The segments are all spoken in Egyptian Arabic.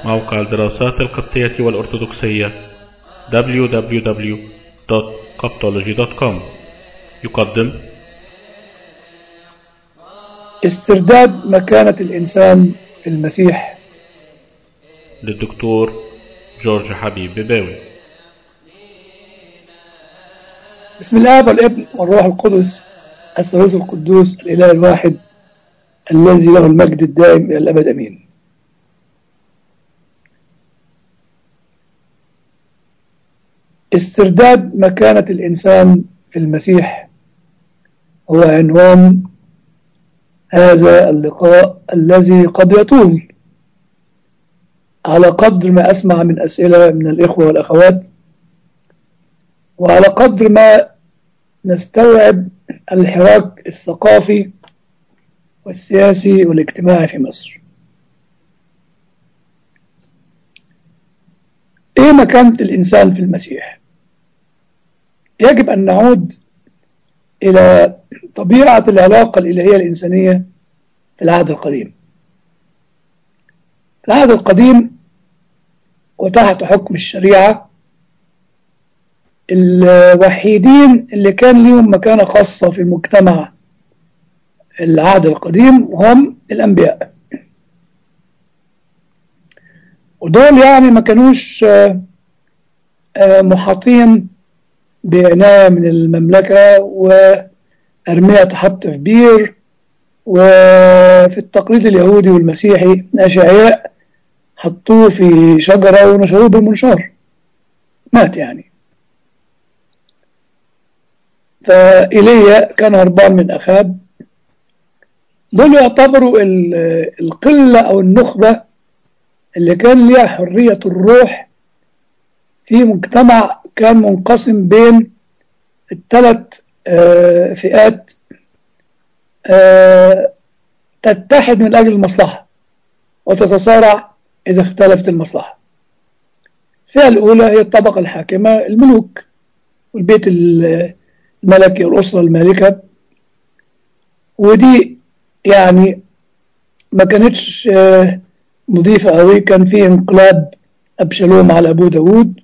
موقع الدراسات القبطية والأرثوذكسية www.coptology.com يقدم استرداد مكانة الإنسان في المسيح للدكتور جورج حبيب بباوي بسم الله والابن والروح القدس الثالوث القدوس الإله الواحد الذي له المجد الدائم إلى الأبد أمين استرداد مكانة الإنسان في المسيح هو عنوان هذا اللقاء الذي قد يطول على قدر ما أسمع من أسئلة من الإخوة والأخوات وعلى قدر ما نستوعب الحراك الثقافي والسياسي والاجتماعي في مصر ايه مكانة الانسان في المسيح يجب ان نعود الى طبيعة العلاقة الالهية الانسانية في العهد القديم في العهد القديم وتحت حكم الشريعة الوحيدين اللي كان لهم مكانة خاصة في المجتمع العهد القديم هم الأنبياء ودول يعني ما كانوش محاطين بعناية من المملكة وأرمية تحط في بير وفي التقليد اليهودي والمسيحي أشعياء حطوه في شجرة ونشروه بالمنشار مات يعني فإيليا كان هربان من أخاب دول يعتبروا القلة أو النخبة اللي كان ليها حرية الروح في مجتمع كان منقسم بين الثلاث فئات تتحد من أجل المصلحة وتتصارع إذا اختلفت المصلحة الفئة الأولى هي الطبقة الحاكمة الملوك والبيت الملكي والأسرة المالكة ودي يعني ما كانتش نظيفة قوي كان في انقلاب أبشالوم على أبو داود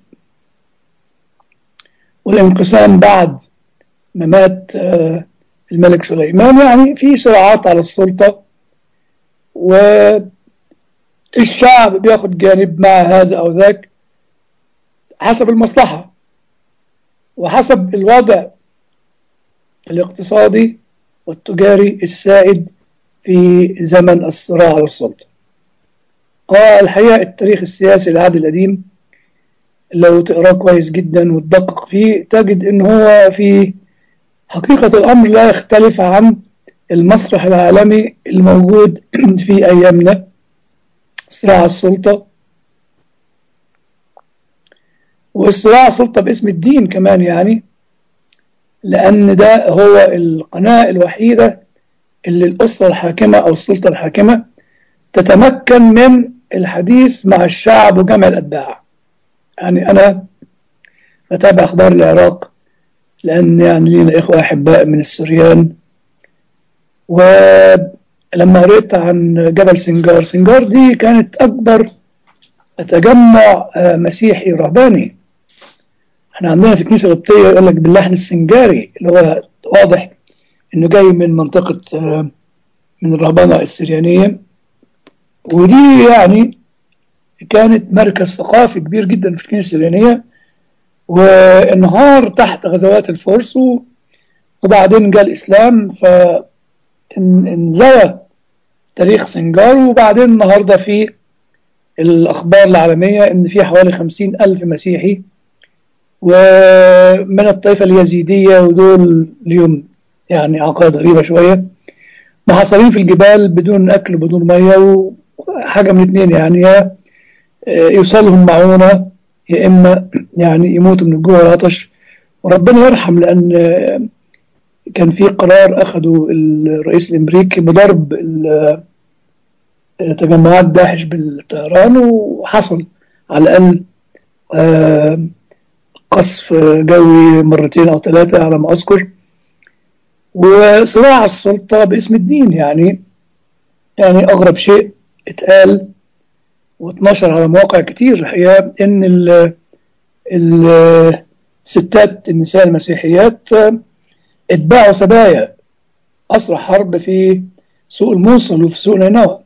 والانقسام بعد ما مات الملك سليمان يعني في صراعات على السلطة والشعب بياخد جانب مع هذا أو ذاك حسب المصلحة وحسب الوضع الاقتصادي والتجاري السائد في زمن الصراع على السلطة الحقيقة التاريخ السياسي العهد القديم لو تقراه كويس جدا وتدقق فيه تجد ان هو في حقيقة الأمر لا يختلف عن المسرح العالمي الموجود في أيامنا صراع السلطة والصراع السلطة باسم الدين كمان يعني لأن ده هو القناة الوحيدة اللي الأسرة الحاكمة أو السلطة الحاكمة تتمكن من الحديث مع الشعب وجمع الأتباع يعني أنا بتابع أخبار العراق لأن يعني لينا إخوة أحباء من السوريان ولما قريت عن جبل سنجار سنجار دي كانت أكبر تجمع مسيحي رهباني احنا عندنا في الكنيسة القبطية يقول لك باللحن السنجاري اللي هو واضح انه جاي من منطقة من الرهبنة السريانية ودي يعني كانت مركز ثقافي كبير جدا في الكنيسة السريانية وانهار تحت غزوات الفرس وبعدين جاء الإسلام فانزوى تاريخ سنجار وبعدين النهاردة في الأخبار العالمية إن في حوالي خمسين ألف مسيحي ومن الطائفة اليزيدية ودول اليوم يعني عقائد غريبة شوية محاصرين في الجبال بدون أكل وبدون مية وحاجة من اتنين يعني يا يوصلهم معونة يا إما يعني يموتوا من الجوع والعطش وربنا يرحم لأن كان في قرار أخده الرئيس الأمريكي بضرب تجمعات داعش بالطيران وحصل على الأقل قصف جوي مرتين أو ثلاثة على ما أذكر وصراع السلطة باسم الدين يعني يعني أغرب شيء اتقال واتنشر على مواقع كتير هي ان الستات النساء المسيحيات اتباعوا سبايا أسرى حرب في سوق الموصل وفي سوق نينوى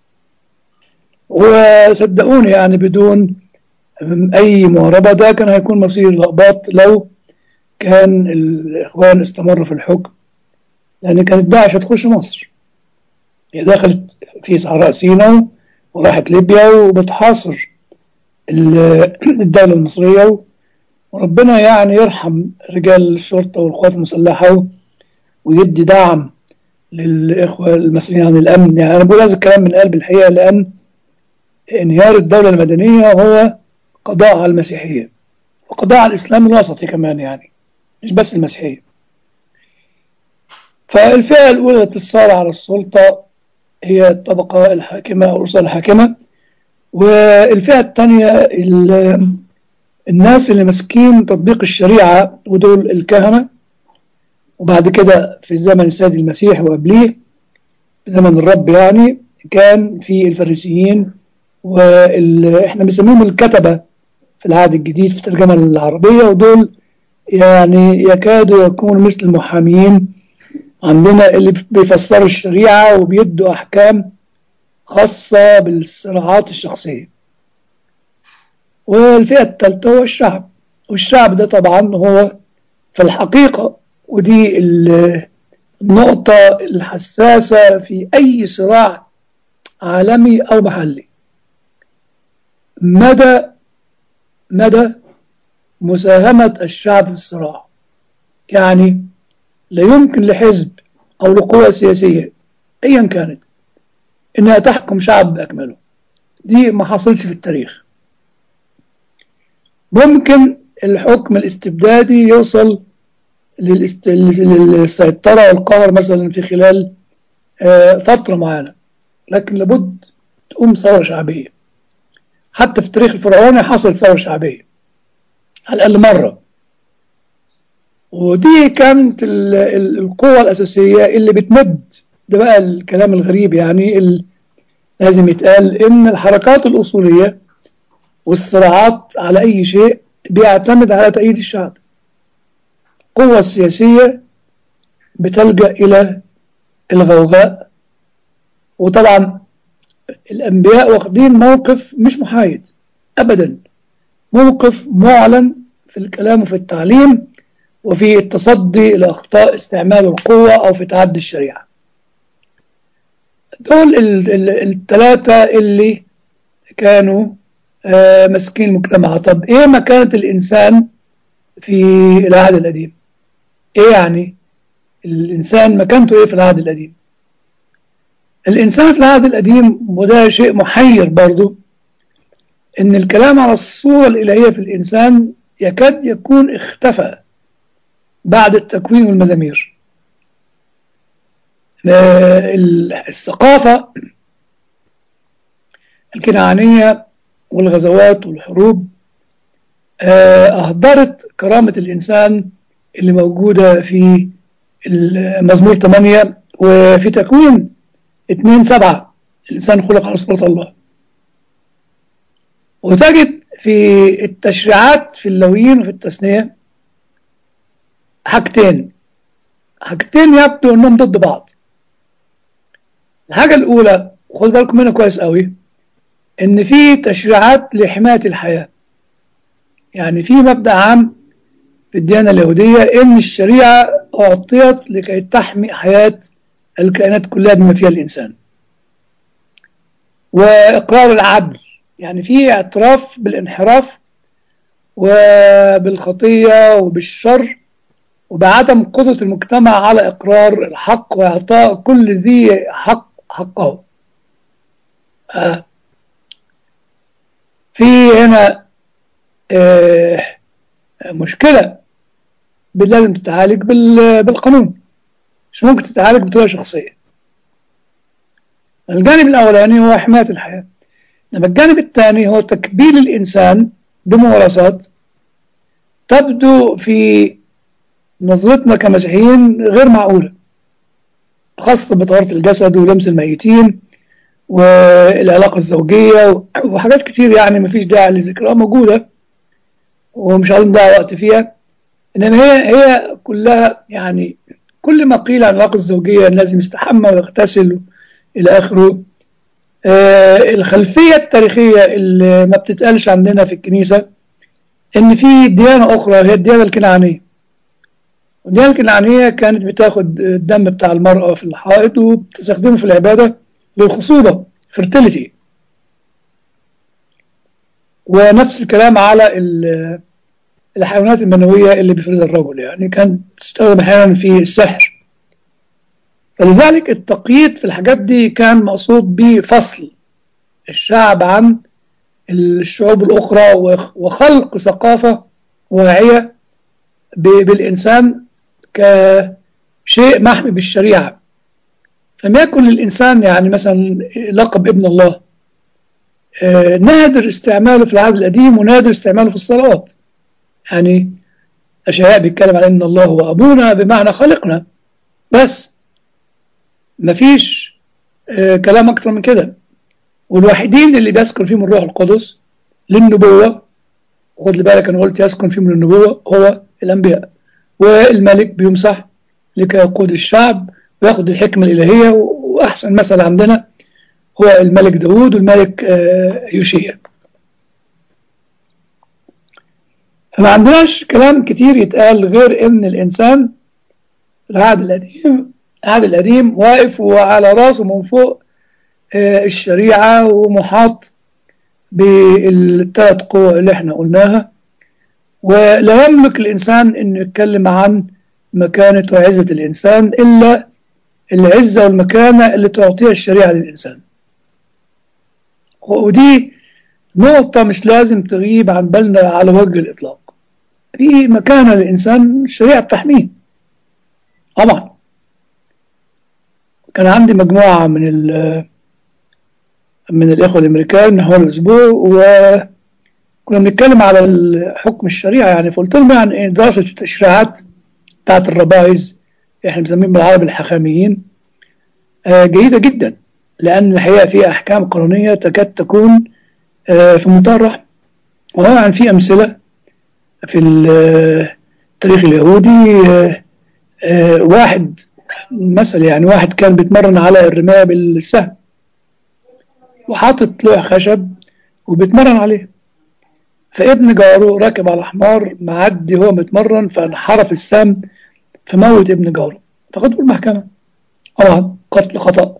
وصدقوني يعني بدون أي معربة ده كان هيكون مصير الأقباط لو كان الإخوان استمروا في الحكم لأن كانت داعش هتخش مصر هي دخلت في صحراء سيناء وراحت ليبيا وبتحاصر الدولة المصرية وربنا يعني يرحم رجال الشرطة والقوات المسلحة ويدي دعم للإخوة المسؤولين عن الأمن يعني أنا بقول هذا الكلام من قلب الحقيقة لأن انهيار الدولة المدنية هو قضاء على المسيحية وقضاء على الإسلام الوسطي كمان يعني مش بس المسيحية فالفئة الأولى الاتصال على السلطة هي الطبقة الحاكمة أو الأسرة الحاكمة والفئة الثانية الناس اللي ماسكين تطبيق الشريعة ودول الكهنة وبعد كده في الزمن السيد المسيح وقبليه في زمن الرب يعني كان في الفريسيين واحنا بنسميهم الكتبة في العهد الجديد في الترجمة العربية ودول يعني يكادوا يكونوا مثل المحاميين عندنا اللي بيفسروا الشريعة وبيدوا أحكام خاصة بالصراعات الشخصية والفئة الثالثة هو الشعب والشعب ده طبعا هو في الحقيقة ودي النقطة الحساسة في أي صراع عالمي أو محلي مدى مدى مساهمة الشعب في الصراع يعني لا يمكن لحزب أو لقوة سياسية أيا كانت إنها تحكم شعب بأكمله دي ما حصلش في التاريخ ممكن الحكم الاستبدادي يوصل للسيطرة والقهر مثلا في خلال فترة معينة لكن لابد تقوم ثورة شعبية حتى في التاريخ الفرعوني حصل ثورة شعبية على الأقل مرة ودي كانت القوة الأساسية اللي بتمد ده بقى الكلام الغريب يعني اللي لازم يتقال إن الحركات الأصولية والصراعات على أي شيء بيعتمد على تأييد الشعب القوة السياسية بتلجأ إلى الغوغاء وطبعا الأنبياء واخدين موقف مش محايد أبدا موقف معلن في الكلام وفي التعليم وفي التصدي لأخطاء استعمال القوة أو في تعدي الشريعة دول الثلاثة اللي كانوا آه ماسكين المجتمع طب ايه مكانة الانسان في العهد القديم ايه يعني الانسان مكانته ايه في العهد القديم الانسان في العهد القديم وده شيء محير برضو ان الكلام على الصورة الالهية في الانسان يكاد يكون اختفى بعد التكوين والمزامير آه الثقافة الكنعانية والغزوات والحروب أهدرت كرامة الإنسان اللي موجودة في المزمور 8 وفي تكوين 2 7 الإنسان خلق على صورة الله وتجد في التشريعات في اللويين وفي التثنية حاجتين حاجتين يبدو أنهم ضد بعض الحاجة الأولى خد بالكم منها كويس قوي ان في تشريعات لحماية الحياة يعني في مبدأ عام في الديانة اليهودية ان الشريعة اعطيت لكي تحمي حياة الكائنات كلها بما فيها الانسان واقرار العدل يعني في اعتراف بالانحراف وبالخطية وبالشر وبعدم قدرة المجتمع على اقرار الحق واعطاء كل ذي حق حقه آه في هنا آه مشكلة لازم تتعالج بالقانون مش ممكن تتعالج بطريقة شخصية الجانب الأولاني هو حماية الحياة لما الجانب الثاني هو تكبيل الإنسان بممارسات تبدو في نظرتنا كمسيحيين غير معقولة خاصة بطهارة الجسد ولمس الميتين والعلاقة الزوجية وحاجات كتير يعني مفيش داعي لذكرها موجودة ومش عايزين نضيع وقت فيها إنما هي هي كلها يعني كل ما قيل عن العلاقة الزوجية لازم يستحمى ويغتسل إلى آخره آه الخلفية التاريخية اللي ما بتتقالش عندنا في الكنيسة إن في ديانة أخرى هي الديانة الكنعانية والديانة الكنعانية كانت بتاخد الدم بتاع المرأة في الحائط وبتستخدمه في العبادة للخصوبة fertility ونفس الكلام على الحيوانات المنوية اللي بيفرزها الرجل يعني كان تستخدم أحيانا في السحر فلذلك التقييد في الحاجات دي كان مقصود بفصل الشعب عن الشعوب الأخرى وخلق ثقافة واعية بالإنسان كشيء محمي بالشريعة لم يكن للإنسان يعني مثلا لقب ابن الله آه نادر استعماله في العهد القديم ونادر استعماله في الصلوات يعني أشعياء بيتكلم على إن الله هو أبونا بمعنى خلقنا بس مفيش آه كلام أكتر من كده والوحيدين اللي بيسكن فيهم الروح القدس للنبوة خد بالك أنا قلت يسكن فيهم للنبوة هو الأنبياء والملك بيمسح لكي يقود الشعب وياخد الحكمة الإلهية وأحسن مثل عندنا هو الملك داود والملك يوشيا فما عندناش كلام كتير يتقال غير ان الانسان العهد القديم العهد القديم واقف وعلى راسه من فوق الشريعة ومحاط بالثلاث قوى اللي احنا قلناها ولا يملك الإنسان أن يتكلم عن مكانة وعزة الإنسان إلا العزة والمكانة اللي تعطيها الشريعة للإنسان ودي نقطة مش لازم تغيب عن بالنا على وجه الإطلاق في مكانة للإنسان الشريعة بتحميه طبعا كان عندي مجموعة من ال من الإخوة الأمريكان حول الأسبوع وكنا بنتكلم على حكم الشريعة يعني فقلت لهم يعني دراسة التشريعات بتاعت الربائز احنا بنسميهم بالعربي الحكاميين جيدة جدا لأن الحقيقة فيها أحكام قانونية تكاد تكون في منتهى الرحمة وطبعا في أمثلة في التاريخ اليهودي واحد مثل يعني واحد كان بيتمرن على الرماية بالسهم وحاطط لوح خشب وبيتمرن عليه فابن جاره راكب على حمار معدي هو متمرن فانحرف السهم فموت ابن جاره فخدوا المحكمة طبعا قتل خطأ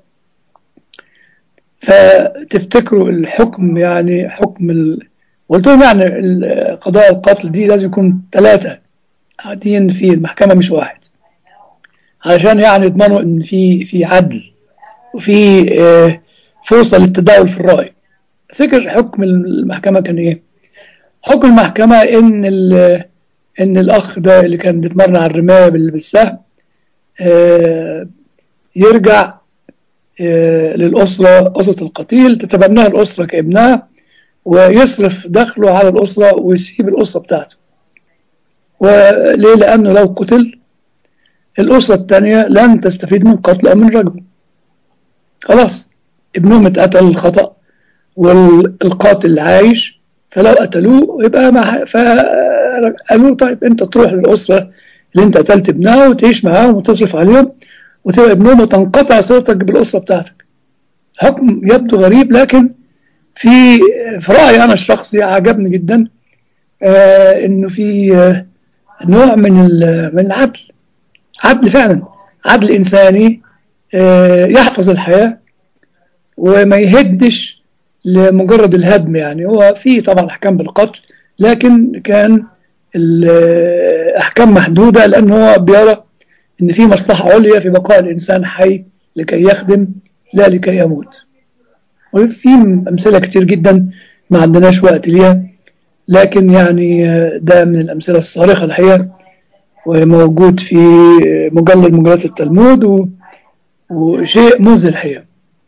فتفتكروا الحكم يعني حكم ال... قلت لهم يعني قضاء القتل دي لازم يكون ثلاثة قاعدين في المحكمة مش واحد علشان يعني يضمنوا ان في في عدل وفي آه فرصة للتداول في الرأي فكر حكم المحكمة كان ايه حكم المحكمة ان ان الاخ ده اللي كان بيتمرن على الرماية بالسهم آه يرجع آه للأسرة أسرة القتيل تتبناه الأسرة كابنها ويصرف دخله على الأسرة ويسيب الأسرة بتاعته وليه لأنه لو قتل الأسرة الثانية لن تستفيد من قتله أو من رجمه خلاص ابنهم اتقتل الخطأ والقاتل عايش فلو قتلوه يبقى مع فقالوا طيب انت تروح للأسرة اللي انت قتلت ابنها وتعيش معاهم وتصرف عليهم وتبقى ابنهم وتنقطع صلتك بالأسرة بتاعتك حكم يبدو غريب لكن في في رأيي أنا الشخصي عجبني جدا آه إنه في آه نوع من من العدل عدل فعلا عدل إنساني آه يحفظ الحياة وما يهدش لمجرد الهدم يعني هو في طبعا أحكام بالقتل لكن كان الأحكام محدودة لأن هو بيرى إن في مصلحة عليا في بقاء الإنسان حي لكي يخدم لا لكي يموت وفي أمثلة كتير جدا ما عندناش وقت ليها لكن يعني ده من الأمثلة الصارخة الحقيقة وموجود في مجلد مجلات التلمود و... وشيء مذهل الحقيقة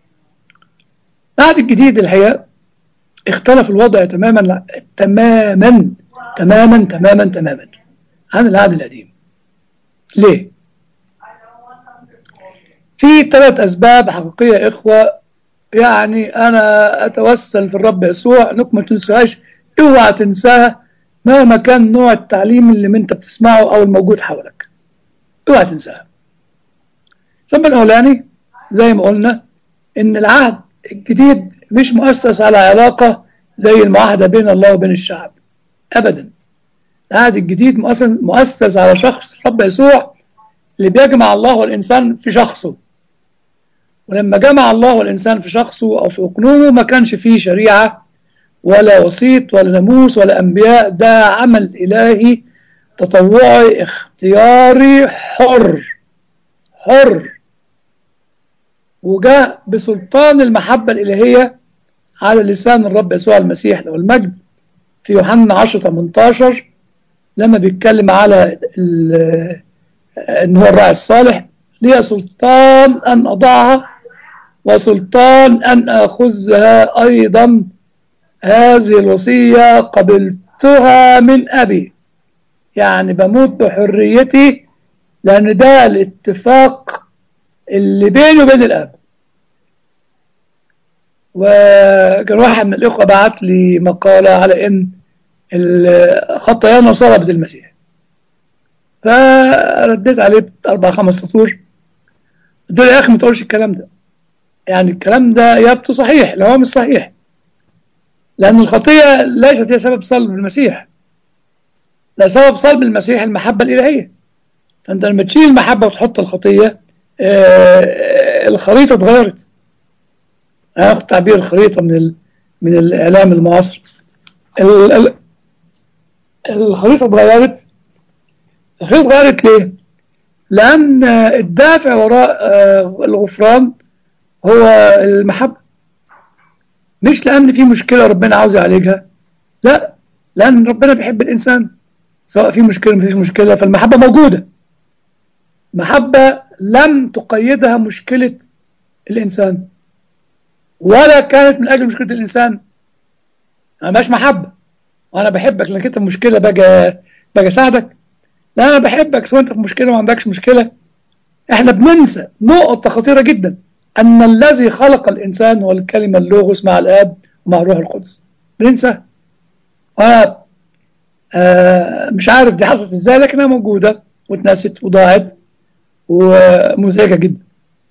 بعد الجديد الحقيقة اختلف الوضع تماما تماما تماما تماما تماما عن العهد القديم ليه؟ في ثلاث أسباب حقيقية إخوة يعني أنا أتوسل في الرب يسوع إنك ما تنساهاش اوعى تنساها مهما كان نوع التعليم اللي انت بتسمعه أو الموجود حولك اوعى تنساها السبب الأولاني زي ما قلنا إن العهد الجديد مش مؤسس على علاقة زي المعاهدة بين الله وبين الشعب أبدا العهد الجديد مؤسس, مؤسس على شخص رب يسوع اللي بيجمع الله والإنسان في شخصه ولما جمع الله والإنسان في شخصه أو في أقنومه ما كانش فيه شريعة ولا وسيط ولا ناموس ولا أنبياء ده عمل إلهي تطوعي اختياري حر حر وجاء بسلطان المحبة الإلهية على لسان الرب يسوع المسيح له المجد في يوحنا 10 18 لما بيتكلم على ان هو الراعي الصالح لي سلطان ان اضعها وسلطان ان اخذها ايضا هذه الوصيه قبلتها من ابي يعني بموت بحريتي لان ده الاتفاق اللي بيني وبين الاب وكان واحد من الاخوه بعت لي مقاله على ان خطايانا صلبت المسيح فرديت عليه اربع خمس سطور قلت له يا اخي ما تقولش الكلام ده يعني الكلام ده يبدو صحيح لو هو مش صحيح لان الخطيه ليست هي سبب صلب المسيح لا سبب صلب المسيح المحبه الالهيه فانت لما تشيل المحبه وتحط الخطيه آه الخريطه اتغيرت هاخد تعبير الخريطه من ال... من الاعلام المعاصر ال... ال... الخريطه اتغيرت الخريطه اتغيرت ليه؟ لان الدافع وراء الغفران هو المحبه مش لان في مشكله ربنا عاوز يعالجها لا لان ربنا بيحب الانسان سواء في مشكله ما فيش مشكله فالمحبه موجوده محبه لم تقيدها مشكله الانسان ولا كانت من اجل مشكله الانسان انا مش محبه وانا بحبك لانك انت مشكله باجي باجي اساعدك لا انا بحبك سواء انت في مشكله ما عندكش مشكله احنا بننسى نقطه خطيره جدا ان الذي خلق الانسان هو الكلمه اللوغوس مع الاب ومع الروح القدس بننسى وانا آه مش عارف دي حصلت ازاي لكنها موجوده واتنست وضاعت ومزعجه جدا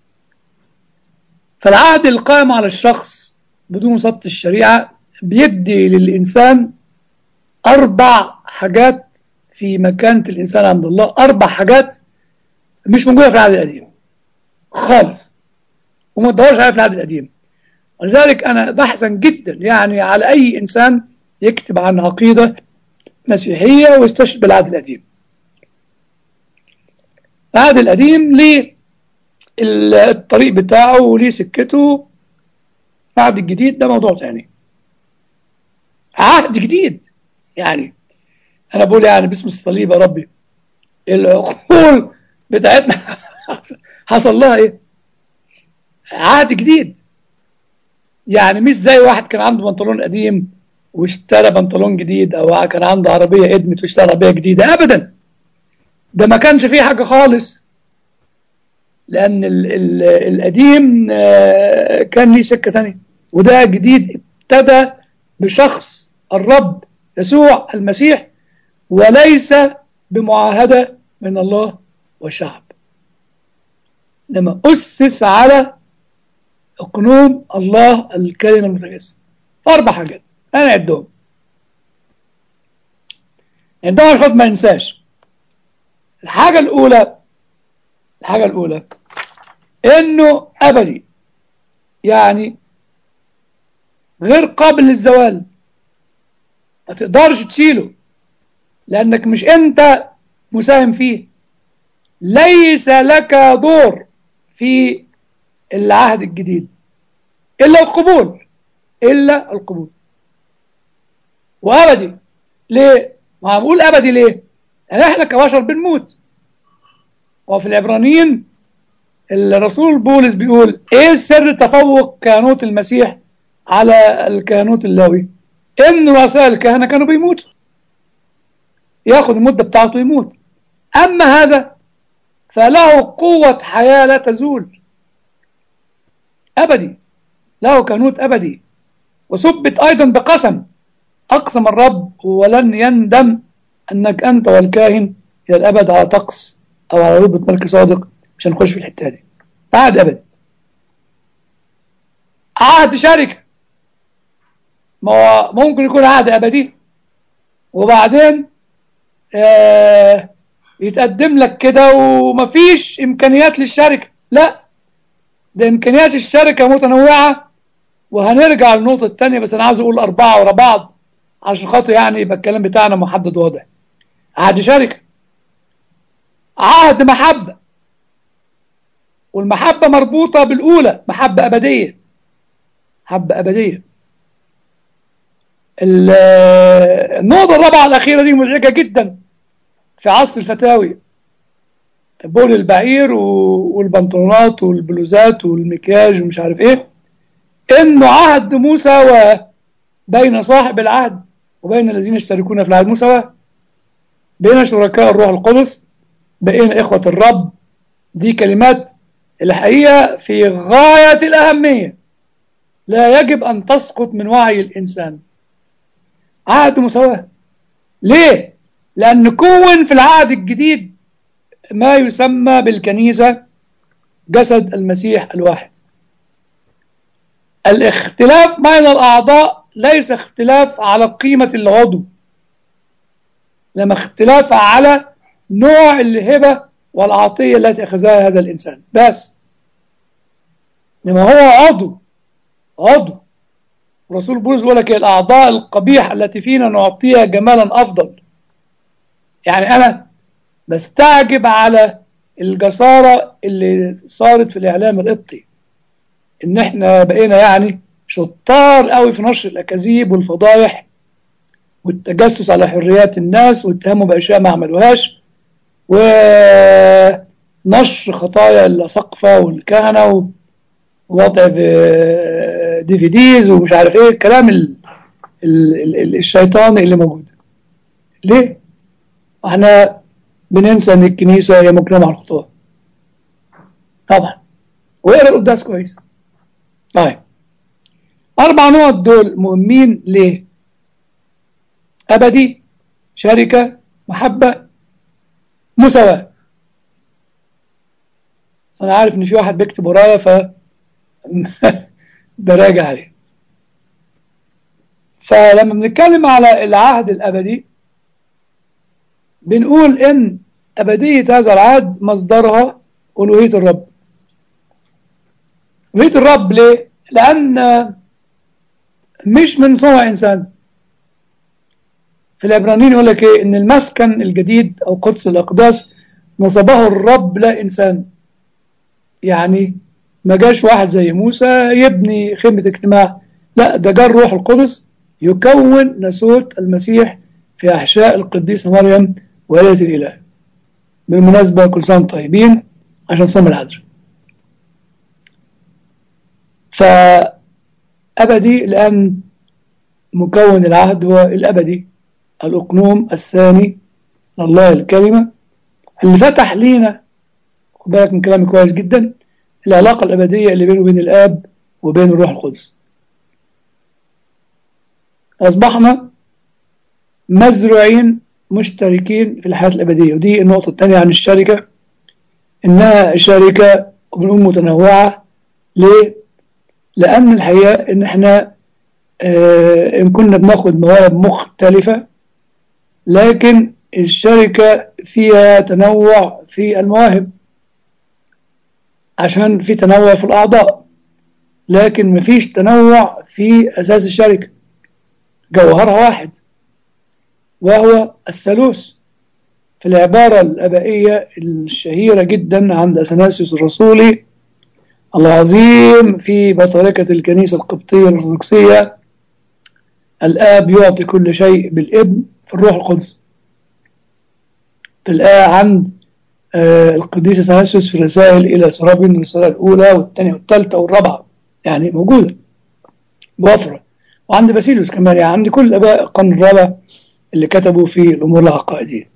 فالعهد القائم على الشخص بدون سطح الشريعه بيدي للإنسان أربع حاجات في مكانة الإنسان عند الله أربع حاجات مش موجودة في العهد القديم خالص وما تدورش عليها في العهد القديم ولذلك أنا بحزن جدا يعني على أي إنسان يكتب عن عقيدة مسيحية ويستشهد بالعهد القديم العهد القديم ليه الطريق بتاعه وليه سكته العهد الجديد ده موضوع تاني عهد جديد يعني انا بقول يعني باسم الصليب يا ربي العقول بتاعتنا حصل لها ايه عهد جديد يعني مش زي واحد كان عنده بنطلون قديم واشترى بنطلون جديد او كان عنده عربيه ادمت واشترى عربيه جديده ابدا ده ما كانش فيه حاجه خالص لان ال ال القديم كان ليه سكه ثانيه وده جديد ابتدى بشخص الرب يسوع المسيح وليس بمعاهدة من الله والشعب لما أسس على أقنوم الله الكلمة المتجسد أربع حاجات أنا أعدهم عندهم الخط ما ينساش الحاجة الأولى الحاجة الأولى إنه أبدي يعني غير قابل للزوال ما تقدرش تشيله لأنك مش أنت مساهم فيه ليس لك دور في العهد الجديد إلا القبول إلا القبول وأبدي ليه؟ ما هنقول أبدي ليه؟ يعني إحنا كبشر بنموت وفي العبرانيين الرسول بولس بيقول إيه سر تفوق كهنوت المسيح على الكهنوت اللاوي؟ إن رؤساء الكهنة كانوا بيموتوا ياخد المدة بتاعته يموت أما هذا فله قوة حياة لا تزول أبدي له كهنوت أبدي وثبت أيضا بقسم أقسم الرب ولن يندم أنك أنت والكاهن إلى الأبد على طقس أو على رتبة ملك صادق مش هنخش في الحتة دي عهد أبد عهد شركة ما هو ممكن يكون عهد أبدي وبعدين آه يتقدم لك كده ومفيش إمكانيات للشركة لا ده إمكانيات الشركة متنوعة وهنرجع للنقطة الثانية بس أنا عاوز أقول أربعة ورا بعض عشان خاطر يعني يبقى الكلام بتاعنا محدد واضح عهد شركة عهد محبة والمحبة مربوطة بالأولى محبة أبدية محبة أبدية النقطة الرابعة الأخيرة دي مزعجة جدا في عصر الفتاوي بول البعير والبنطلونات والبلوزات والمكياج ومش عارف ايه انه عهد مساواة بين صاحب العهد وبين الذين يشتركون في العهد مساواة بين شركاء الروح القدس بين إخوة الرب دي كلمات الحقيقة في غاية الأهمية لا يجب أن تسقط من وعي الإنسان عهد مساواة ليه؟ لأن كون في العهد الجديد ما يسمى بالكنيسة جسد المسيح الواحد الاختلاف بين الأعضاء ليس اختلاف على قيمة العضو لما اختلاف على نوع الهبة والعطية التي أخذها هذا الإنسان بس لما هو عضو عضو رسول بولس يقول لك الأعضاء القبيحة التي فينا نعطيها جمالا أفضل يعني أنا بستعجب على الجسارة اللي صارت في الإعلام القبطي إن إحنا بقينا يعني شطار قوي في نشر الأكاذيب والفضايح والتجسس على حريات الناس والتهموا بأشياء ما عملوهاش ونشر خطايا الأسقفة والكهنة ووضع في دي في ديز ومش عارف ايه الكلام ال ال ال الشيطاني اللي موجود ليه؟ احنا بننسى ان الكنيسة هي مجتمع الخطاة طبعا واقرا القداس كويس طيب أربع نقط دول مهمين ليه؟ أبدي شركة محبة مساواة أنا عارف إن في واحد بيكتب ورايا ف براجع عليه فلما بنتكلم على العهد الأبدي بنقول إن أبدية هذا العهد مصدرها ألوهية الرب ألوهية الرب ليه؟ لأن مش من صنع إنسان في العبرانيين يقول لك إيه إن المسكن الجديد أو قدس الأقداس نصبه الرب لا إنسان يعني ما جاش واحد زي موسى يبني خيمة اجتماع لا ده جاء الروح القدس يكون نسوت المسيح في أحشاء القديسة مريم ولاية الإله بالمناسبة كل سنة طيبين عشان صوم العذراء فأبدي لأن مكون العهد هو الأبدي الأقنوم الثاني الله الكلمة اللي فتح لينا خد بالك من كلامي كويس جدا العلاقة الأبدية اللي بينه وبين الآب وبين الروح القدس أصبحنا مزروعين مشتركين في الحياة الأبدية ودي النقطة الثانية عن الشركة إنها شركة وبنقول متنوعة ليه؟ لأن الحقيقة إن إحنا آه إن كنا بناخد مواهب مختلفة لكن الشركة فيها تنوع في المواهب عشان في تنوع في الأعضاء لكن مفيش تنوع في أساس الشركة جوهرها واحد وهو الثالوث في العبارة الأبائية الشهيرة جدا عند أثناسيوس الرسولي العظيم في بطريقة الكنيسة القبطية الأرثوذكسية الآب يعطي كل شيء بالابن في الروح القدس تلقاه عند آه القديس اثناسيوس في رسائل إلى سرابين الرسالة الأولى والثانية والثالثة والرابعة يعني موجودة بوفرة وعند باسيليوس كمان يعني عند كل أباء القرن الرابع اللي كتبوا في الأمور العقائدية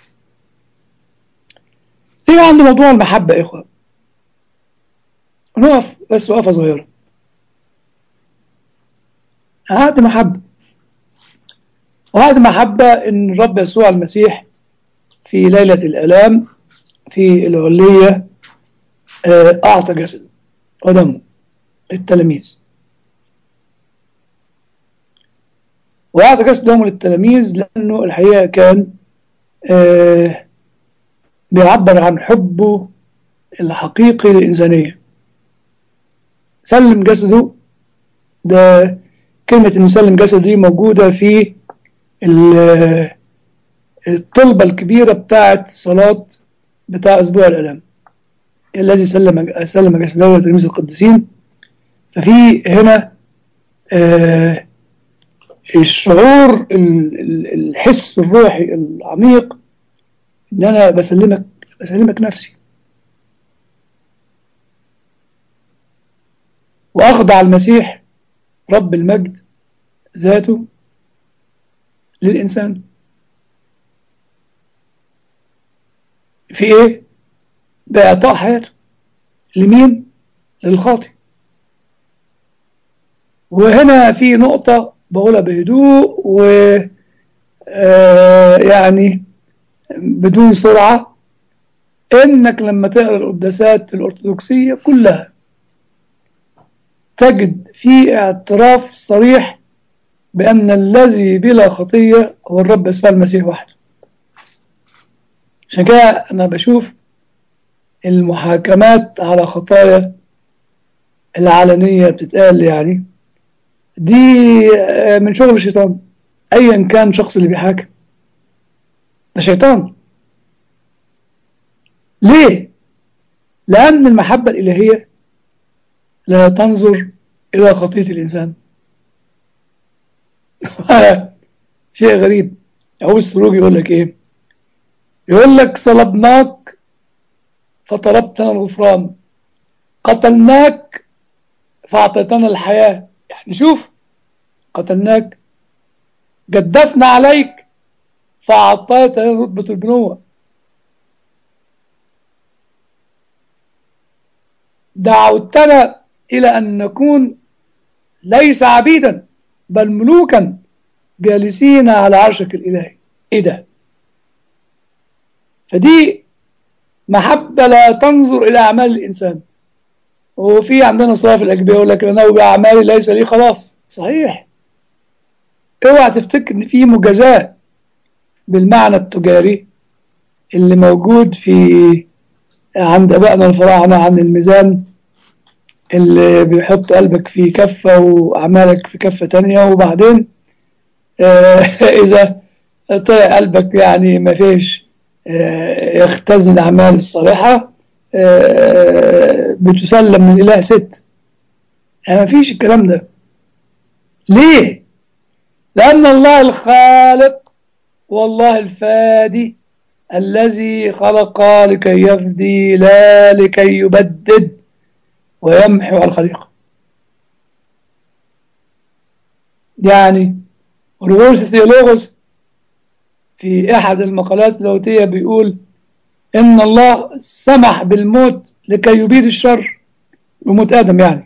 ليه عند موضوع المحبة يا إخوة نقف بس وقفة صغيرة عهد محبة وعهد محبة إن الرب يسوع المسيح في ليلة الآلام في العلية آه، أعطى جسده ودمه للتلاميذ وأعطى جسده ودمه للتلاميذ لأنه الحقيقة كان آه، بيعبر عن حبه الحقيقي للإنسانية سلم جسده ده كلمة إنه سلم جسده دي موجودة في ال- الطلبة الكبيرة بتاعة الصلاة بتاع أسبوع الآلام الذي سلم سلم جسده لتلاميذ القديسين ففي هنا آه، الشعور ال- ال- الحس الروحي العميق ان انا بسلمك بسلمك نفسي واخضع المسيح رب المجد ذاته للانسان في ايه باعطاء حياته لمين للخاطئ وهنا في نقطة بقولها بهدوء و آه، يعني بدون سرعة إنك لما تقرأ القداسات الأرثوذكسية كلها تجد في اعتراف صريح بأن الذي بلا خطية هو الرب يسوع المسيح وحده عشان كده أنا بشوف المحاكمات على خطايا العلنية بتتقال يعني دي آه، من شغل الشيطان أيا كان الشخص اللي بيحاكم ده شيطان ليه؟ لأن المحبة الإلهية لا تنظر إلى خطية الإنسان شيء غريب أبو السروج يقول لك إيه يقول لك صلبناك فطلبتنا الغفران قتلناك فأعطيتنا الحياة يعني شوف قتلناك جدفنا عليك فأعطيتنا رتبة البنوة دعوتنا إلى أن نكون ليس عبيدا بل ملوكا جالسين على عرشك الإلهي إيه ده فدي محبة لا تنظر إلى أعمال الإنسان وفي عندنا صلاة في الأجبية يقول لك أنا بأعمالي ليس لي خلاص صحيح اوعى تفتكر ان في مجازاة بالمعنى التجاري اللي موجود في عند ابائنا الفراعنة عن الميزان اللي بيحط قلبك في كفة واعمالك في كفة تانية وبعدين آه، اذا طلع قلبك يعني ما فيش آه، يختزن الاعمال الصالحة آه، بتسلم من اله ست يعني ما فيش الكلام ده ليه لأن الله الخالق والله الفادي الذي خلق لكي يفدي لا لكي يبدد ويمحو الخليقة يعني رؤوس ثيولوغوس في أحد المقالات اللاهوتية بيقول إن الله سمح بالموت لكي يبيد الشر بموت آدم يعني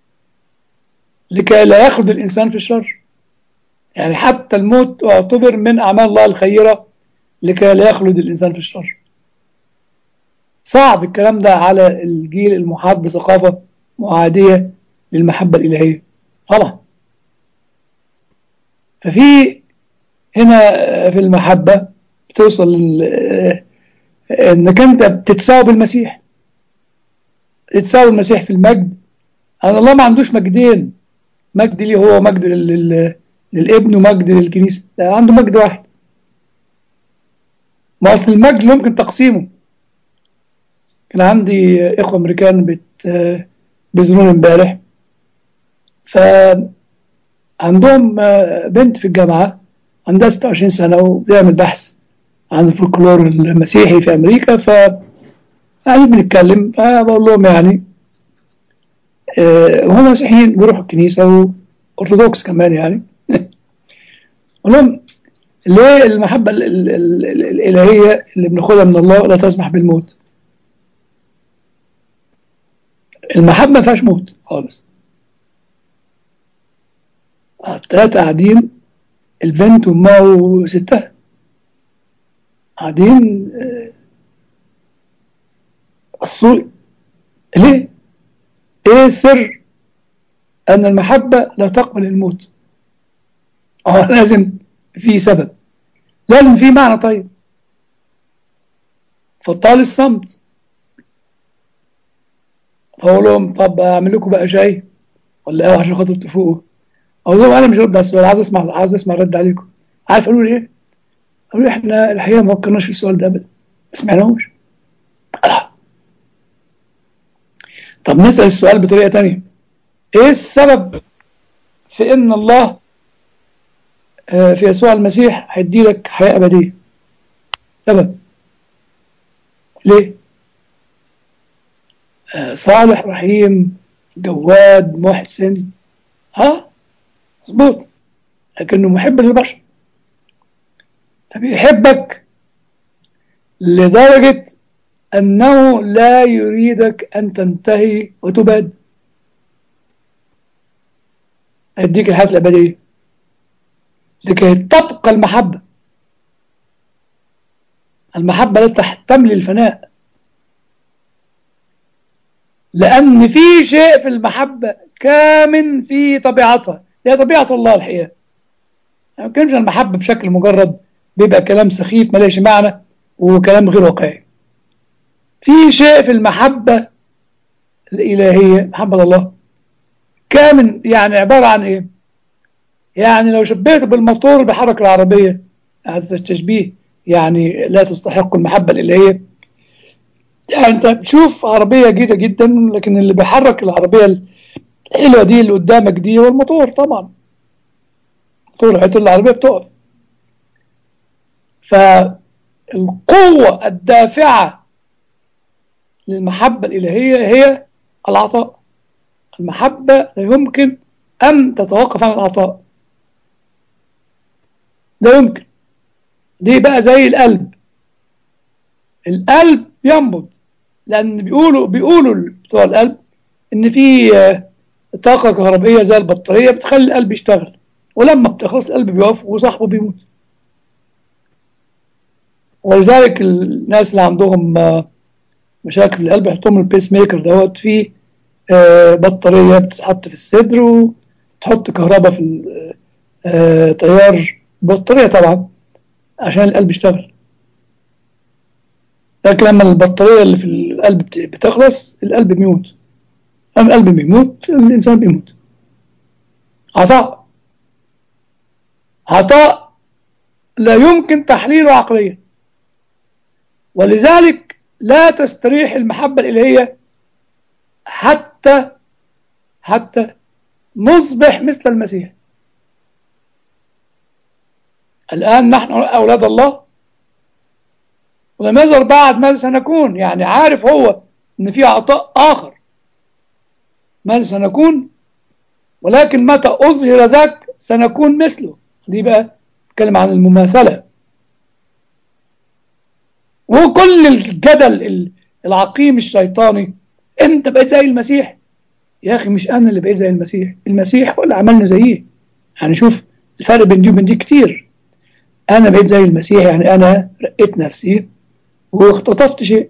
لكي لا ياخذ الإنسان في الشر يعني حتى الموت اعتبر من أعمال الله الخيرة لكي لا يخلد الإنسان في الشر صعب الكلام ده على الجيل المحاط بثقافة معادية للمحبة الإلهية طبعا ففي هنا في المحبة بتوصل لل- انك انت بتتساوى بالمسيح تتساوى المسيح في المجد أن الله ما عندوش مجدين مجد ليه هو مجد لل- لل- للابن ومجد للكنيسة لا عنده مجد واحد ما أصل المجد ممكن تقسيمه كان عندي إخوة أمريكان بت بيزوروني امبارح فعندهم بنت في الجامعة عندها 26 سنة وبتعمل بحث عن الفولكلور المسيحي في أمريكا ف يعني بنتكلم فبقول لهم يعني آه، وهم مسيحيين بيروحوا الكنيسة وأرثوذكس كمان يعني أقول لهم ليه المحبة ال- ال- ال- ال- الإلهية اللي بناخدها من الله لا تسمح بالموت المحبة ما فيهاش موت خالص الثلاثة قاعدين البنت وامها وستها قاعدين الصوي ليه؟ ايه السر؟ ان المحبة لا تقبل الموت اه لازم في سبب لازم في معنى طيب فطال الصمت فأقول لهم طب أعمل لكم بقى شاي ولا قهوة عشان خاطر تفوقوا أقول لهم أنا مش هرد على السؤال عاوز أسمع عاوز أسمع رد عليكم عارف قالوا لي إيه؟ قالوا لي إحنا الحقيقة ما فكرناش في السؤال ده أبدا ما سمعناهوش آه. طب نسأل السؤال بطريقة تانية إيه السبب في إن الله في يسوع المسيح هيدي لك حياة أبدية سبب ليه آه صالح رحيم جواد محسن ها مظبوط لكنه محب للبشر فبيحبك لدرجة أنه لا يريدك أن تنتهي وتباد أديك الحياة الأبدية لكي تبقى المحبة المحبة لا تحتمل الفناء لأن في شيء في المحبة كامن في طبيعتها هي طبيعة الله الحقيقة ما بتكلمش عن المحبة بشكل مجرد بيبقى كلام سخيف ملاش معنى وكلام غير واقعي في شيء في المحبة الإلهية محبة الله كامن يعني عبارة عن إيه يعني لو شبهته بالموتور اللي بيحرك العربية هذا التشبيه يعني لا تستحق المحبة الإلهية يعني أنت بتشوف عربية جيدة جدا لكن اللي بيحرك العربية الحلوة دي اللي قدامك دي هو الموتور طبعا موتور حيث العربية بتقف فالقوة الدافعة للمحبة الإلهية هي العطاء المحبة لا يمكن أن تتوقف عن العطاء لا يمكن دي بقى زي القلب القلب ينبض لأن بيقولوا بيقولوا بتوع القلب إن في طاقة كهربائية زي البطارية بتخلي القلب يشتغل ولما بتخلص القلب بيقف وصاحبه بيموت ولذلك الناس اللي عندهم مشاكل في القلب يحطهم البيس ميكر دوت فيه بطارية بتتحط في الصدر وتحط كهرباء في تيار بطارية طبعا عشان القلب يشتغل لكن لما البطارية اللي في القلب بتخلص القلب بيموت لما القلب بيموت الإنسان بيموت عطاء عطاء لا يمكن تحليله عقليا ولذلك لا تستريح المحبة الإلهية حتى حتى نصبح مثل المسيح الآن نحن أولاد الله ولم يظهر بعد ماذا سنكون يعني عارف هو أن في عطاء آخر ماذا سنكون ولكن متى أظهر ذاك سنكون مثله دي بقى نتكلم عن المماثلة وكل الجدل العقيم الشيطاني انت بقيت زي المسيح يا اخي مش انا اللي بقيت زي المسيح المسيح هو اللي عملنا زيه يعني شوف الفرق بين دي وبين دي كتير انا بقيت زي المسيح يعني انا رقيت نفسي واختطفت شيء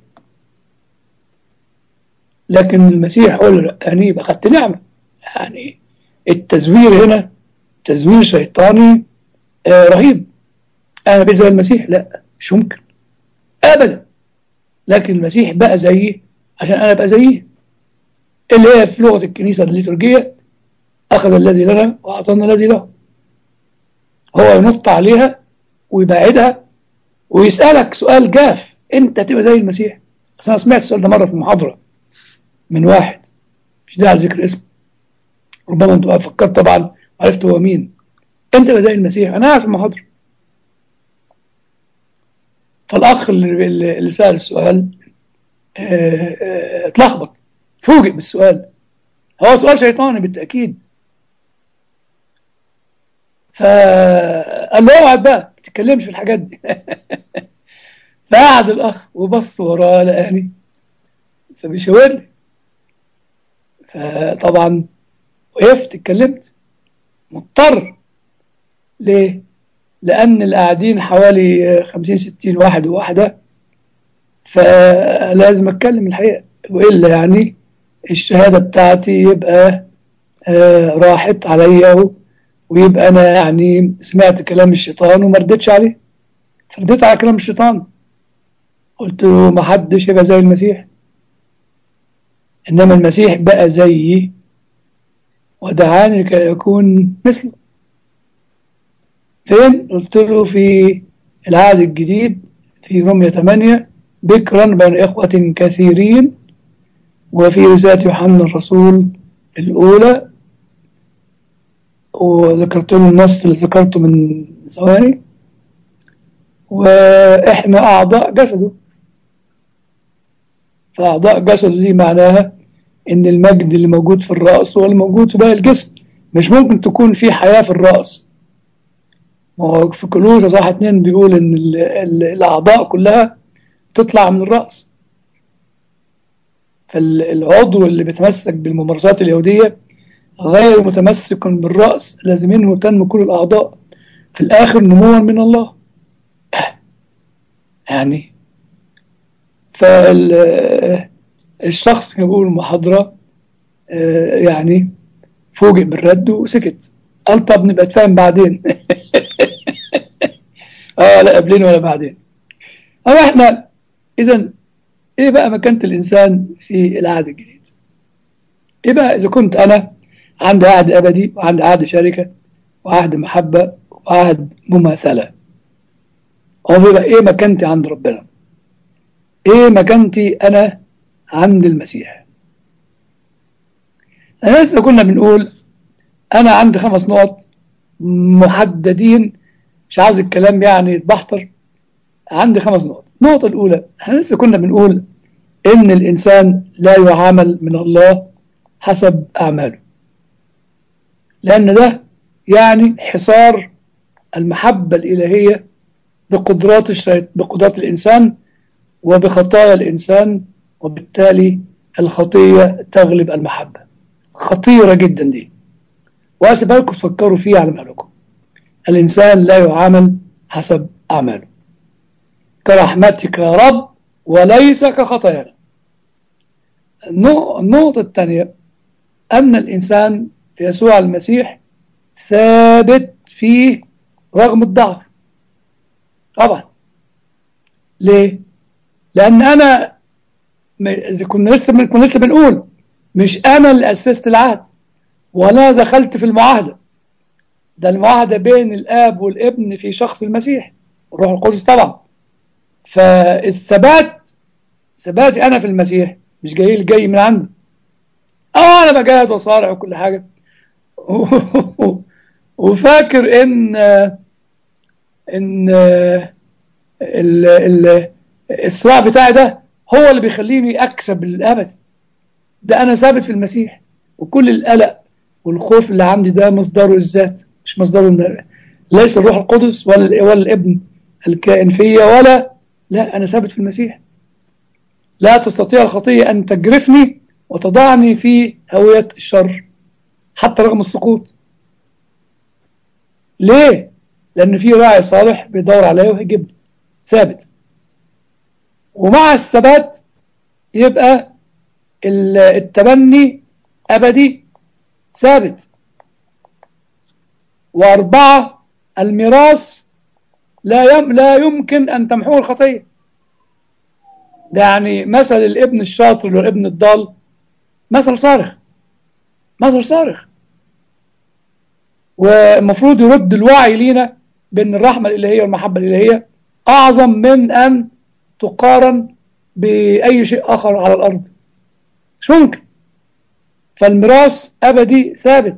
لكن المسيح هو اللي رقاني يبقى خدت نعمه يعني التزوير هنا تزوير شيطاني آه رهيب انا بقيت زي المسيح لا مش ممكن ابدا لكن المسيح بقى زيي عشان انا ابقى زيه اللي هي في لغه الكنيسه الليتورجيه اخذ الذي لنا واعطانا الذي له هو ينط عليها ويبعدها ويسالك سؤال جاف انت تبقى زي المسيح بس انا سمعت السؤال ده مره في محاضره من واحد مش داعي ذكر اسمه ربما انتوا فكرت طبعا عرفت هو مين انت تبقى زي المسيح انا عارف المحاضره فالاخ اللي, اللي سال السؤال اتلخبط فوجئ بالسؤال هو سؤال شيطاني بالتأكيد فقال له اقعد بقى ما تتكلمش في الحاجات دي فقعد الأخ وبص وراه لقاني فبيشاور لي فطبعا وقفت اتكلمت مضطر ليه؟ لأن القاعدين حوالي خمسين ستين واحد وواحدة فلازم أتكلم الحقيقة وإلا يعني الشهادة بتاعتي يبقى آه راحت عليا ويبقى أنا يعني سمعت كلام الشيطان وما ردتش عليه فرديت على كلام الشيطان قلت له ما حدش يبقى زي المسيح إنما المسيح بقى زيي ودعاني لكي يكون مثله فين؟ قلت له في العهد الجديد في رمية 8 بكرا بين إخوة كثيرين وفي رسالة يوحنا الرسول الأولى وذكرت له النص اللي ذكرته من ثواني وإحنا أعضاء جسده فأعضاء جسده دي معناها إن المجد اللي موجود في الرأس هو اللي موجود في باقي الجسم مش ممكن تكون في حياة في الرأس في كلوز صح اتنين بيقول إن ال ال الأعضاء كلها تطلع من الرأس فالعضو اللي بيتمسك بالممارسات اليهودية غير متمسك بالرأس الذي منه تنمو كل الأعضاء في الآخر نموا من الله يعني فالشخص كان بيقول المحاضرة يعني فوجئ بالرد وسكت قال طب نبقى نتفاهم بعدين اه لا قبلين ولا بعدين أما احنا إذا إيه بقى مكانة الإنسان في العهد الجديد إيه بقى إذا كنت أنا عندي عهد أبدي وعندي عهد شركة وعهد محبة وعهد مماثلة هو بقى إيه مكانتي عند ربنا إيه مكانتي أنا عند المسيح أنا لسه كنا بنقول أنا عندي خمس نقط محددين مش عاوز الكلام يعني يتبحتر عندي خمس نقط النقطة الأولى احنا لسه كنا بنقول إن الإنسان لا يعامل من الله حسب أعماله لأن ده يعني حصار المحبة الإلهية بقدرات الشيط... بقدرات الإنسان وبخطايا الإنسان وبالتالي الخطية تغلب المحبة خطيرة جدا دي وأسيبها لكم تفكروا فيها على مهلكم الإنسان لا يعامل حسب أعماله كرحمتك يا رب وليس كخطايانا النقطة الثانية أن الإنسان في يسوع المسيح ثابت فيه رغم الضعف طبعا ليه؟ لأن أنا إذا كنا لسه كنا لسه بنقول مش أنا اللي أسست العهد ولا دخلت في المعاهدة ده المعاهدة بين الآب والابن في شخص المسيح الروح القدس طبعا فالثبات ثباتي أنا في المسيح مش جاي جاي من عندي اه انا بجاهد وصارع وكل حاجه وفاكر ان ان ال ال الصراع بتاعي ده هو اللي بيخليني اكسب الابد ده انا ثابت في المسيح وكل القلق والخوف اللي عندي ده مصدره الذات مش مصدره ليس الروح القدس ولا ولا الابن الكائن فيا ولا لا انا ثابت في المسيح لا تستطيع الخطيه ان تجرفني وتضعني في هوية الشر حتى رغم السقوط ليه؟ لأن في راعي صالح بيدور عليا وهيجيبني ثابت ومع الثبات يبقى التبني أبدي ثابت وأربعة الميراث لا يم لا يمكن أن تمحوه الخطية ده يعني مثل الابن الشاطر والابن الضال مثل صارخ مثل صارخ والمفروض يرد الوعي لينا بأن الرحمة الإلهية والمحبة الإلهية أعظم من أن تقارن بأي شيء آخر على الأرض مش ممكن فالميراث أبدي ثابت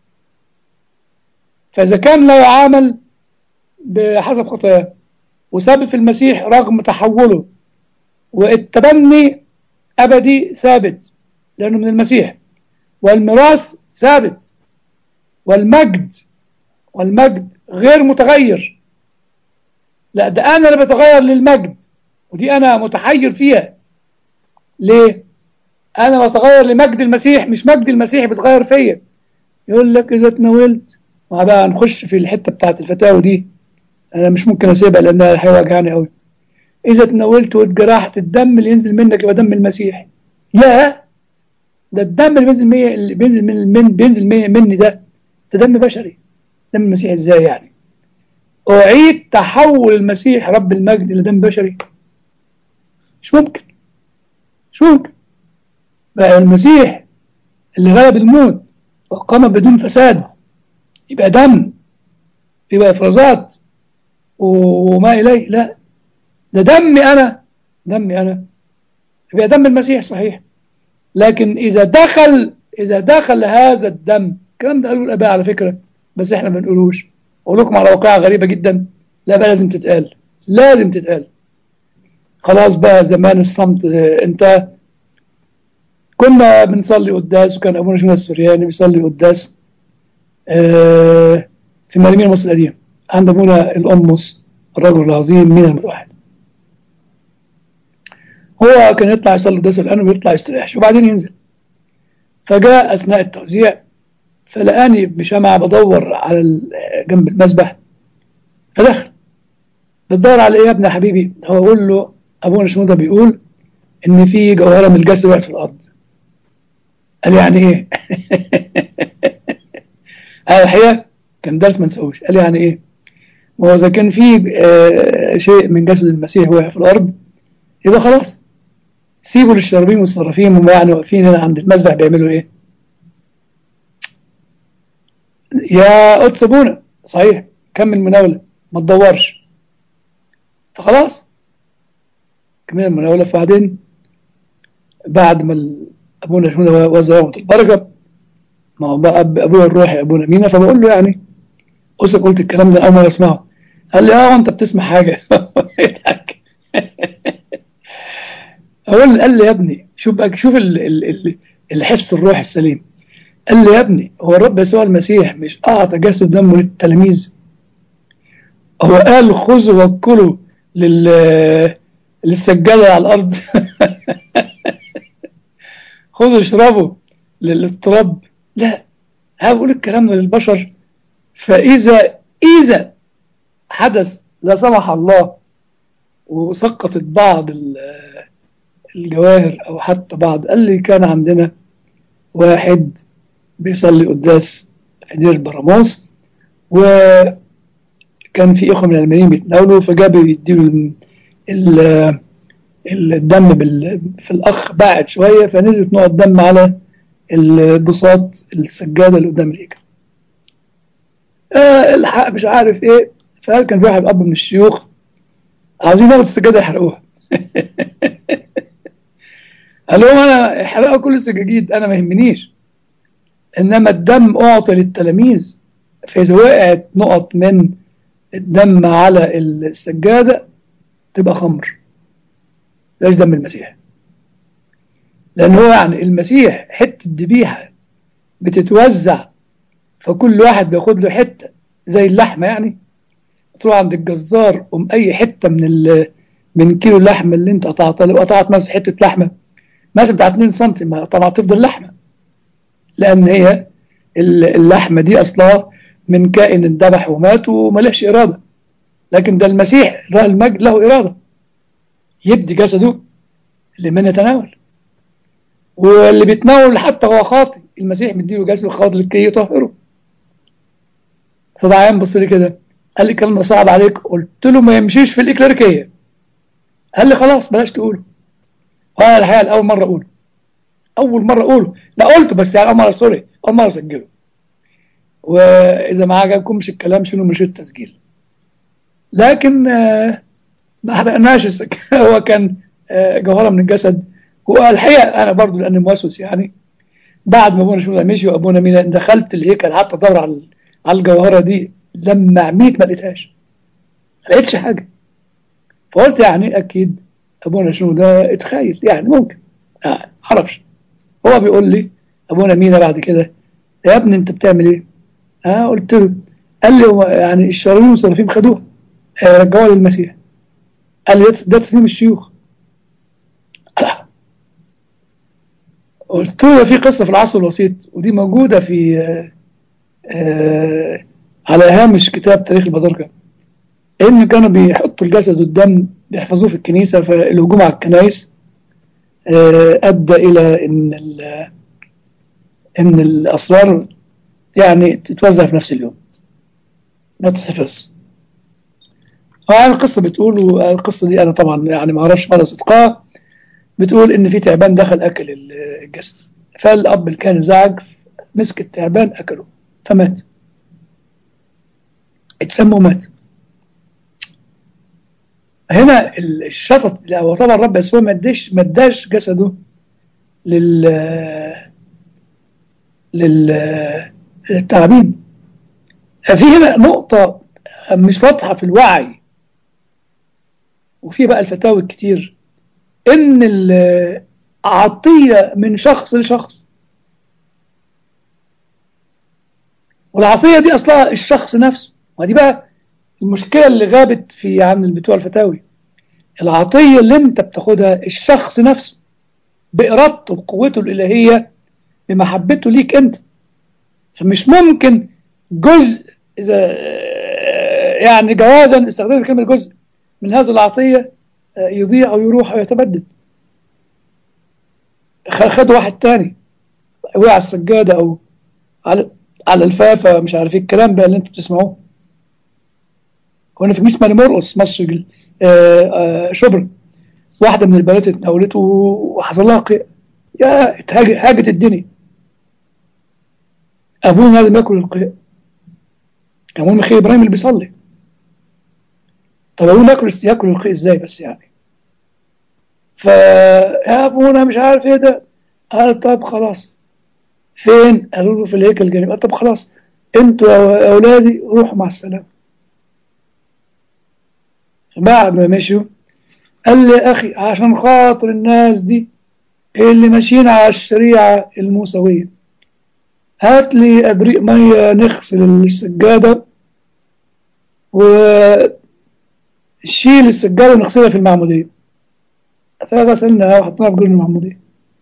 فإذا كان لا يعامل بحسب خطاياه وثابت في المسيح رغم تحوله والتبني أبدي ثابت لأنه من المسيح والميراث ثابت والمجد والمجد غير متغير لا ده أنا اللي بتغير للمجد ودي أنا متحير فيها ليه؟ أنا بتغير لمجد المسيح مش مجد المسيح بتغير فيا يقول لك إذا تناولت ما بقى نخش في الحته بتاعت الفتاوى دي انا مش ممكن اسيبها لانها هيوجعني قوي اذا تناولت واتجرحت الدم اللي ينزل منك يبقى دم المسيح لا ده الدم اللي بينزل مية اللي بينزل من, من بينزل مية مني ده ده دم بشري دم المسيح ازاي يعني اعيد تحول المسيح رب المجد الى دم بشري مش ممكن مش ممكن بقى المسيح اللي غلب الموت وقام بدون فساد يبقى دم يبقى افرازات وما اليه لا ده دمي انا دمي انا يبقى دم المسيح صحيح لكن اذا دخل اذا دخل هذا الدم الكلام ده قالوا الاباء على فكره بس احنا ما بنقولوش اقول لكم على واقعه غريبه جدا لا بقى لازم تتقال لازم تتقال خلاص بقى زمان الصمت اه انت كنا بنصلي قداس وكان ابونا شمال السورياني بيصلي قداس اه في مريمين مصر القديم عند ابونا الامس الرجل العظيم مين المتوحد هو كان يطلع يصلي قداس الان ويطلع يستريح وبعدين ينزل فجاء اثناء التوزيع فلقاني بشمعة بدور على جنب المسبح فدخل بتدور على ايه يا ابن حبيبي هو اقول له ابونا شنودة بيقول ان في جوهرة من الجسد وقعت في الارض قال يعني ايه قال الحقيقة كان درس ما نسووش قال يعني ايه ما هو اذا كان في آه شيء من جسد المسيح وقع في الارض يبقى خلاص سيبوا للشرابين والصرافين هم يعني واقفين هنا عند المسبح بيعملوا ايه يا قدس ابونا صحيح كمل مناولة ما تدورش فخلاص كمل المناولة فبعدين بعد ما ابونا شنودة وزع البركة ما هو بقى ابويا الروحي ابونا مينا فبقول له يعني قصة قلت الكلام ده اول مرة اسمعه قال لي اه انت بتسمع حاجة يضحك اقول قال لي يا ابني شوف بقى شوف ال ال ال الحس الروحي السليم قال لي يا ابني هو الرب يسوع المسيح مش اعطى جسد دمه للتلاميذ هو قال خذوا وكلوا لل للسجادة على الأرض خذوا اشربوا للاضطراب لا هقول الكلام ده للبشر فإذا إذا حدث لا سمح الله وسقطت بعض الجواهر أو حتى بعض قال لي كان عندنا واحد بيصلي قداس في دير براموس وكان في اخوه من الالمانيين بيتناولوا فجابوا يديله الدم بال... في الاخ بعد شويه فنزلت نقط دم على البساط السجاده اللي قدام الهيكل. آه الحق مش عارف ايه فقال كان في واحد اب من الشيوخ عاوزين ياخدوا السجاده يحرقوها. قال لهم انا احرقوا كل السجاجيد انا ما يهمنيش. انما الدم اعطي للتلاميذ فاذا وقعت نقط من الدم على السجاده تبقى خمر لاش دم المسيح لان هو يعني المسيح حته ذبيحه بتتوزع فكل واحد بياخد له حته زي اللحمه يعني تروح عند الجزار قوم اي حته من ال من كيلو اللحمه اللي انت قطعتها لو قطعت مثلا حته لحمه مثلا بتاع 2 سم ما طبعا تفضل لحمه لأن هي اللحمة دي أصلها من كائن اتذبح ومات وملهش إرادة لكن ده المسيح المجد له إرادة يدي جسده لمن يتناول واللي بيتناول حتى هو خاطي المسيح مديله جسده خاطي لكي يطهره فبعدين بص لي كده قال لي كلمة صعب عليك قلت له ما يمشيش في الإكليريكية قال لي خلاص بلاش تقوله وأنا الحقيقة أول مرة أقوله اول مره اقوله لا قلته بس يعني اول مره سوري اول مره اسجله واذا ما عجبكمش الكلام شنو مش التسجيل لكن آه ما حرقناش هو كان آه جوهره من الجسد والحقيقه انا برضو لاني موسوس يعني بعد ما ابونا شنو مشي وابونا مينا دخلت الهيكل قعدت ادور على على الجوهره دي لما عميت ما لقيتهاش ما لقيتش حاجه فقلت يعني اكيد ابونا شنو ده اتخيل يعني ممكن آه معرفش هو بيقول لي ابونا مينا بعد كده يا ابني انت بتعمل ايه اه قلت له قال لي يعني الشرايين والصرافيم خدوها رجعوها للمسيح قال لي ده تسليم الشيوخ قلت له في قصه في العصر الوسيط ودي موجوده في آه على هامش كتاب تاريخ البطاركة إن كانوا بيحطوا الجسد والدم بيحفظوه في الكنيسة فالهجوم على الكنائس آه، أدى إلى إن ال- إن الأسرار يعني تتوزع في نفس اليوم ما تتحفظ طبعا القصة بتقول والقصة دي أنا طبعا يعني ما أعرفش مدى صدقها بتقول إن في تعبان دخل أكل ال- الجسد فالأب اللي كان انزعج مسك التعبان أكله فمات اتسمى ومات هنا ال- الشطط لا هو طبعا رب يسوع ما اداش ما اداش جسده لل لل للتعابين في هنا نقطة مش واضحة في الوعي وفي بقى الفتاوي الكتير إن العطية من شخص لشخص والعطية دي أصلها الشخص نفسه ودي بقى المشكلة اللي غابت في عن بتوع الفتاوي العطية اللي انت بتاخدها الشخص نفسه بإرادته بقوته الإلهية بمحبته ليك انت فمش ممكن جزء إذا يعني جوازا استخدام كلمة جزء من هذه العطية يضيع أو يروح أو يتبدد خد واحد تاني وقع على السجادة أو على على الفافة مش عارف ايه الكلام بقى اللي انتوا بتسمعوه كنا في ميس مالي مرقص مصر آه آه شبرا واحدة من البنات اتناولت وحصل لها قيء يا هاجت الدنيا أبونا لازم ياكل القيء كان مهم خير إبراهيم اللي بيصلي طب أبونا ياكل ياكل القيء إزاي بس يعني فيا أبونا مش عارف إيه ده قال طب خلاص فين قالوا له في الهيكل الجانبي قال طب خلاص انتوا يا أولادي روحوا مع السلامة بعد ما مشوا قال لي أخي عشان خاطر الناس دي اللي ماشيين على الشريعة الموسوية هات لي أبريق مية نغسل السجادة وشيل السجادة ونغسلها في المعمودية فغسلناها وحطيناها في جرن المعمودية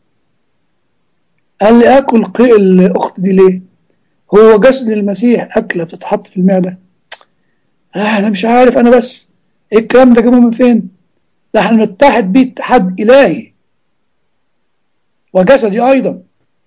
قال لي أكل قيء الأخت دي ليه هو جسد المسيح أكلة بتتحط في المعدة آه أنا مش عارف أنا بس إيه الكلام ده جابوه من فين ده احنا نتحد بيه اتحاد إلهي وجسدي أيضا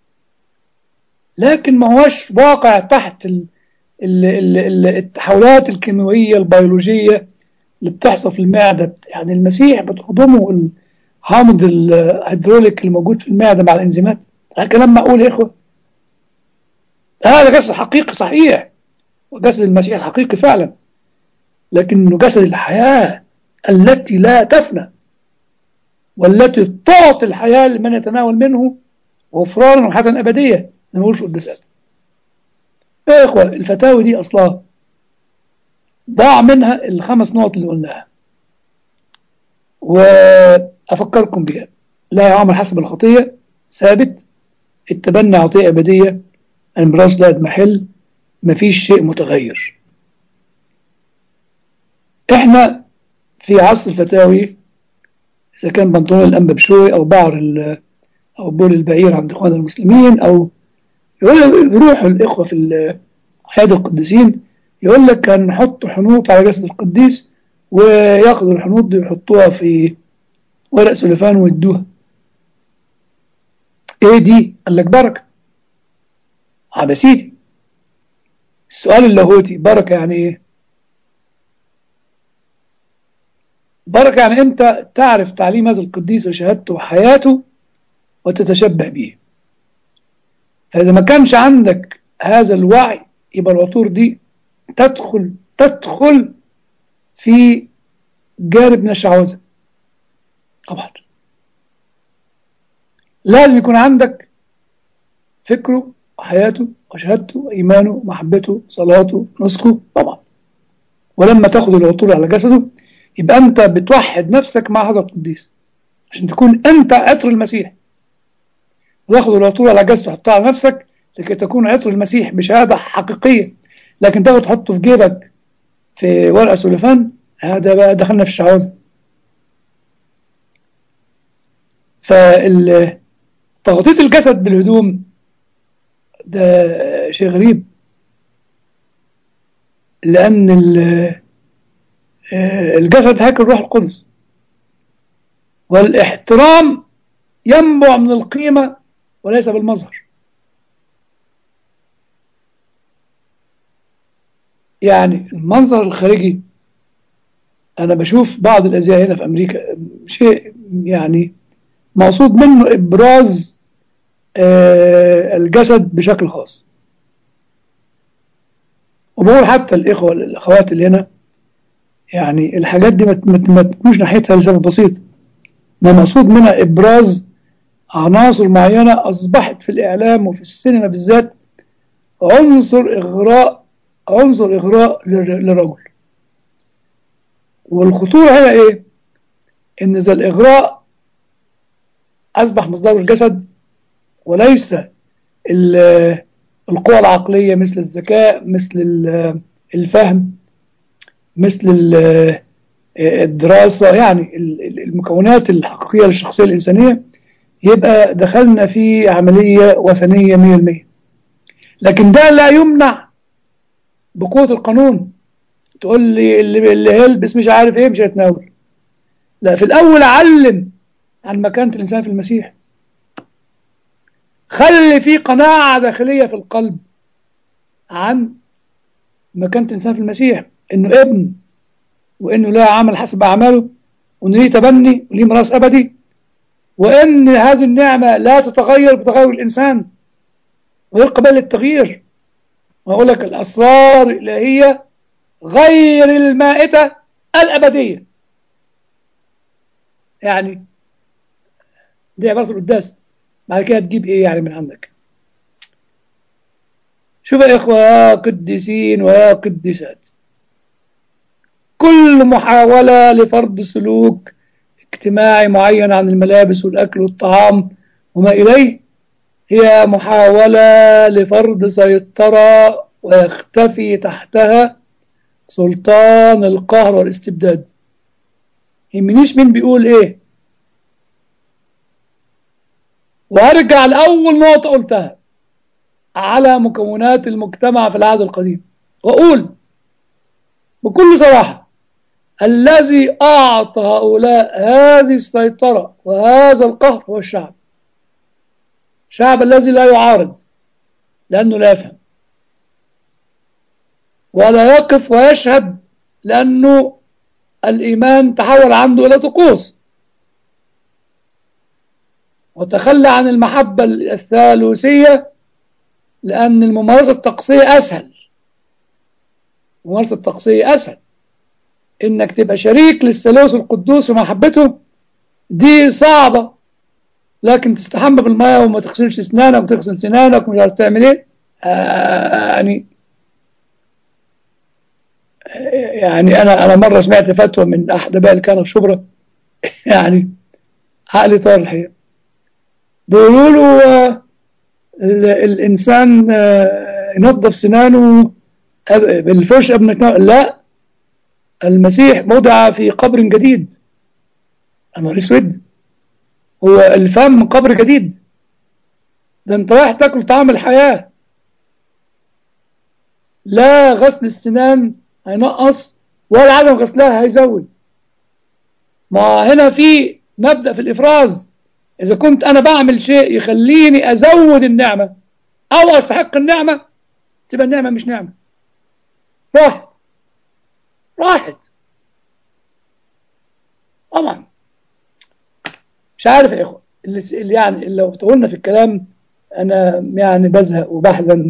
لكن ما هوش واقع تحت ال ال ال ال التحولات الكيميائية البيولوجية اللي بتحصل في المعدة يعني المسيح بتهضمه الحامض الهيدروليك الموجود في المعدة مع الإنزيمات هذا كلام معقول يا إخوة هذا جسد حقيقي صحيح وجسد المسيح الحقيقي فعلا لكنه جسد الحياة التي لا تفنى والتي تعطي الحياة لمن يتناول منه غفرانا وحياة أبدية زي ما بقول في القداسات يا إخوة الفتاوي دي أصلها ضاع منها الخمس نقط اللي قلناها وأفكركم بها لا يعمل حسب الخطية ثابت التبني عطية أبدية الميراث لا محل مفيش شيء متغير احنا في عصر الفتاوي إذا كان بنطلون الأنبا بشوي أو بعر أو بول البعير عند إخوان المسلمين أو يروحوا الإخوة في حياة القديسين يقول لك هنحط حنوط على جسد القديس وياخدوا الحنوط دي ويحطوها في ورق سلفان ويدوها ايه دي؟ قال لك بركة عم سيدي السؤال اللاهوتي بركة يعني ايه؟ بركة يعني انت تعرف تعليم هذا القديس وشهادته وحياته وتتشبه به فإذا ما كانش عندك هذا الوعي يبقى العطور دي تدخل تدخل في جانب من الشعوذة طبعا لازم يكون عندك فكره وحياته وشهادته وإيمانه ومحبته صلاته نسكه طبعا ولما تاخد العطور على جسده يبقى أنت بتوحد نفسك مع هذا القديس عشان تكون أنت عطر المسيح تاخد العطور على جسده تحطها على نفسك لكي تكون عطر المسيح بشهادة حقيقية لكن تاخد تحطه في جيبك في ورقة سلفان هذا بقى دخلنا في الشعوذة فتغطية الجسد بالهدوم ده شيء غريب لأن ال- آه، الجسد هيكل روح القدس والاحترام ينبع من القيمة وليس بالمظهر يعني المنظر الخارجي أنا بشوف بعض الأزياء هنا في أمريكا شيء يعني مقصود منه إبراز آه، الجسد بشكل خاص وبقول حتى الإخوة الأخوات اللي هنا يعني الحاجات دي ما ت- ما ت- ما تكونش ناحيتها لسبب بسيط ده مقصود منها إبراز عناصر معينة أصبحت في الإعلام وفي السينما بالذات عنصر إغراء عنصر إغراء لل- للرجل والخطورة هنا إيه؟ إن إذا الإغراء أصبح مصدر الجسد وليس ال- القوى العقلية مثل الذكاء مثل ال- الفهم مثل ال- الدراسة يعني ال- ال- المكونات الحقيقية للشخصية الإنسانية يبقى دخلنا في عملية وثنية 100% لكن ده لا يمنع بقوة القانون تقول لي اللي اللي هيلبس مش عارف ايه مش هيتناول لا في الأول علم عن مكانة الإنسان في المسيح خلي في قناعة داخلية في القلب عن مكانة الإنسان في المسيح إنه ابن وإنه لا عمل حسب أعماله وإنه ليه تبني وليه ميراث أبدي وإن هذه النعمة لا تتغير بتغير الإنسان غير قابل للتغيير وأقول لك الأسرار الإلهية غير المائتة الأبدية يعني دي عبارة القداس بعد كده تجيب إيه يعني من عندك شوف يا إخوة يا قديسين ويا قديسات كل محاولة لفرض سلوك اجتماعي معين عن الملابس والأكل والطعام وما إليه هي محاولة لفرض سيطرة ويختفي تحتها سلطان القهر والاستبداد يهمنيش مين بيقول ايه وارجع لأول نقطة قلتها على مكونات المجتمع في العهد القديم وأقول بكل صراحة الذي أعطى هؤلاء هذه السيطرة وهذا القهر هو الشعب الشعب الذي لا يعارض لأنه لا يفهم ولا يقف ويشهد لأنه الإيمان تحول عنده إلى طقوس وتخلى عن المحبة الثالوثية لأن الممارسة الطقسية أسهل الممارسة الطقسية أسهل إنك تبقى شريك للثالوث القدوس ومحبته دي صعبة لكن تستحمى بالمية وما تغسلش اسنانك وتغسل سنانك ومش عارف تعمل ايه آه يعني يعني انا انا مره سمعت فتوى من احد اباء اللي كانوا في شبرا يعني عقلي طار الحقيقه بيقولوا له آه، ال- الانسان آه، ينظف سنانه أب- بالفرش قبل ما يتناول. لا المسيح وضع في قبر جديد انا اسود هو الفم قبر جديد ده انت رايح تاكل طعام الحياة لا غسل السنان هينقص ولا عدم غسلها هيزود ما هنا في مبدأ في الإفراز إذا كنت أنا بعمل شيء يخليني أزود النعمة أو أستحق النعمة تبقى النعمة مش نعمة راحت راحت طبعا مش عارف يا اخوة اللي اللي يعني اللي لو طولنا في الكلام انا يعني بزهق وبحزن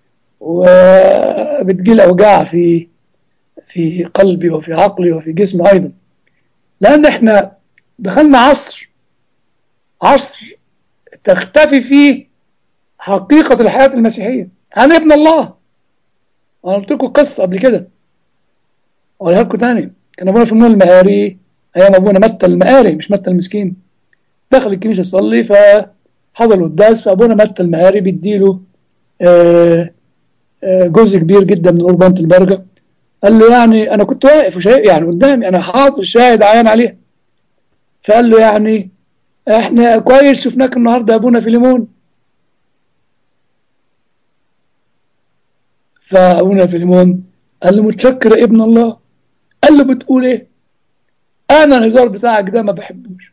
وبتجيلي اوجاع في في قلبي وفي عقلي وفي جسمي ايضا لان احنا دخلنا عصر عصر تختفي فيه حقيقة الحياة المسيحية أنا ابن الله أنا قلت لكم قصة قبل كده أقولها لكم تاني كان أبونا في المول المقاري أيام أبونا متى المقاري مش متى المسكين دخل الكنيسة يصلي فحضر القداس فأبونا متى المقاري بيديله آه، آه، جزء كبير جدا من قربانة البركة قال له يعني أنا كنت واقف وشايف يعني قدامي أنا حاضر شاهد عيان عليها فقال له يعني احنا كويس شفناك النهارده يا ابونا في ليمون فابونا في ليمون قال له متشكر يا ابن الله قال له بتقول ايه انا الهزار بتاعك ده ما بحبوش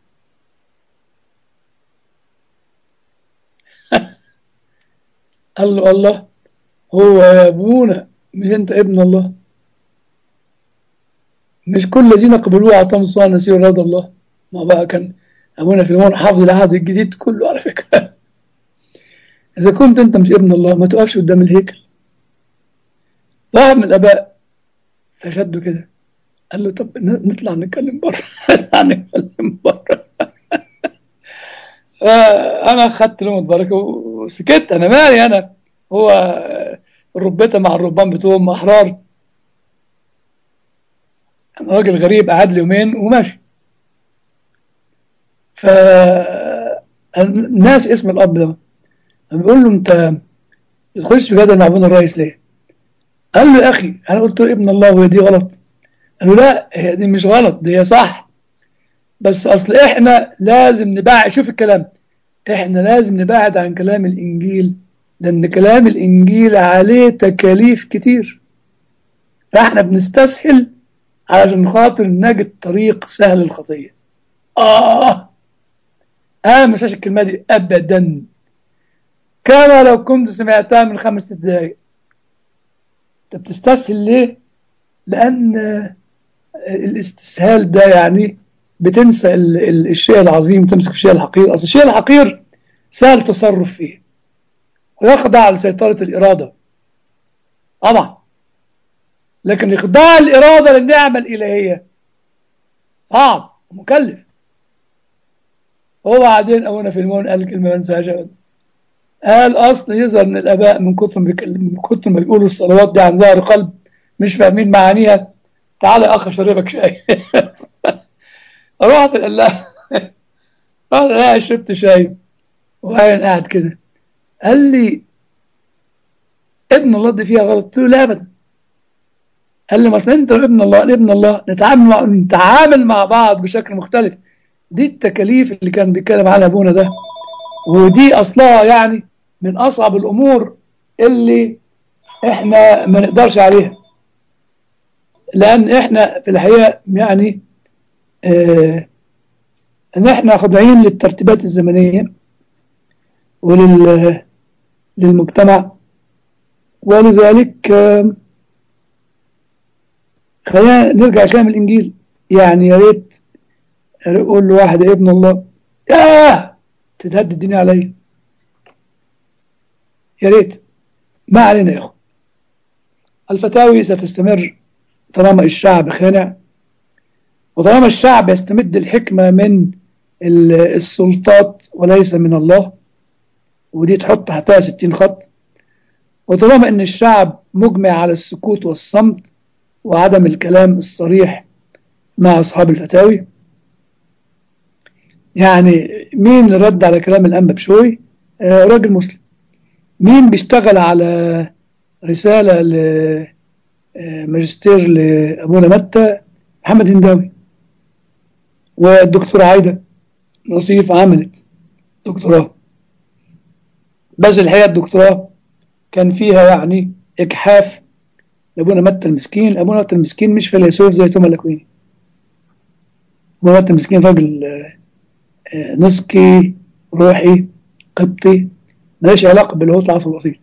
قال له الله هو يا ابونا مش انت ابن الله مش كل الذين قبلوه اعطاهم الصلاة نسيوا رضا الله ما بقى كان ابونا فيلمون حافظ العهد الجديد كله على فكرة اذا كنت انت مش ابن الله ما تقفش قدام الهيكل واحد من الاباء فشده كده قال له طب نطلع نتكلم بره نطلع نتكلم بره انا اخدت لهم بركه وسكت انا مالي انا هو الربيته مع الربان بتوعهم احرار انا راجل غريب قعد لي يومين وماشي ف الناس اسم الاب ده بيقول له انت تخش في جدل مع ابونا الرئيس ليه؟ قال له يا اخي انا قلت له ابن الله وهي دي غلط قال له لا هي دي مش غلط دي هي صح بس اصل احنا لازم نبعد شوف الكلام احنا لازم نبعد عن كلام الانجيل لان كلام الانجيل عليه تكاليف كتير فاحنا بنستسهل علشان خاطر نجد طريق سهل الخطيه اه انا مش الكلمه دي ابدا كما لو كنت سمعتها من خمس ست دقايق انت بتستسهل ليه لان الاستسهال ده يعني بتنسى ال ال الشيء العظيم تمسك في الشيء الحقير اصل الشيء الحقير سهل التصرف فيه ويخضع لسيطرة الإرادة طبعا لكن إخضاع الإرادة للنعمة الإلهية صعب ومكلف هو بعدين أبونا في المون قال كلمة ما انساهاش أبدا قال أصل يظهر من الآباء من كتر من كتر ما بيقولوا الصلوات دي عن ظهر قلب مش فاهمين معانيها تعالى يا أخ أشربك شاي رحت قال لها رحت لا شربت شاي وقاعد قاعد كده قال لي ابن الله دي فيها غلط قلت له لا ابدا قال لي مثلا انت ابن الله ابن الله نتعامل مع نتعامل مع بعض بشكل مختلف دي التكاليف اللي كان بيتكلم عنها ابونا ده ودي اصلها يعني من اصعب الامور اللي احنا ما نقدرش عليها لان احنا في الحقيقه يعني اه ان احنا خاضعين للترتيبات الزمنيه ولل للمجتمع ولذلك اه خلينا نرجع كلام الانجيل يعني يا ريت اقول لواحد يا ابن الله ياه تتهد الدنيا عليا يا ريت ما علينا يا اخو الفتاوي ستستمر طالما الشعب خانع وطالما الشعب يستمد الحكمة من السلطات وليس من الله ودي تحط تحتها ستين خط وطالما ان الشعب مجمع على السكوت والصمت وعدم الكلام الصريح مع أصحاب الفتاوي يعني مين اللي رد على كلام الأنبا بشوي آه راجل مسلم مين بيشتغل على رسالة لماجستير لأبونا متى محمد هنداوي والدكتورة عايدة نصيف عملت دكتوراه بس الحقيقة الدكتوراه كان فيها يعني إجحاف لأبونا متى المسكين أبونا متى المسكين مش فيلسوف زي توما لاكويني أبونا متى المسكين راجل نسكي روحي قبطي ملهاش علاقة بالهوت العصر الأصيل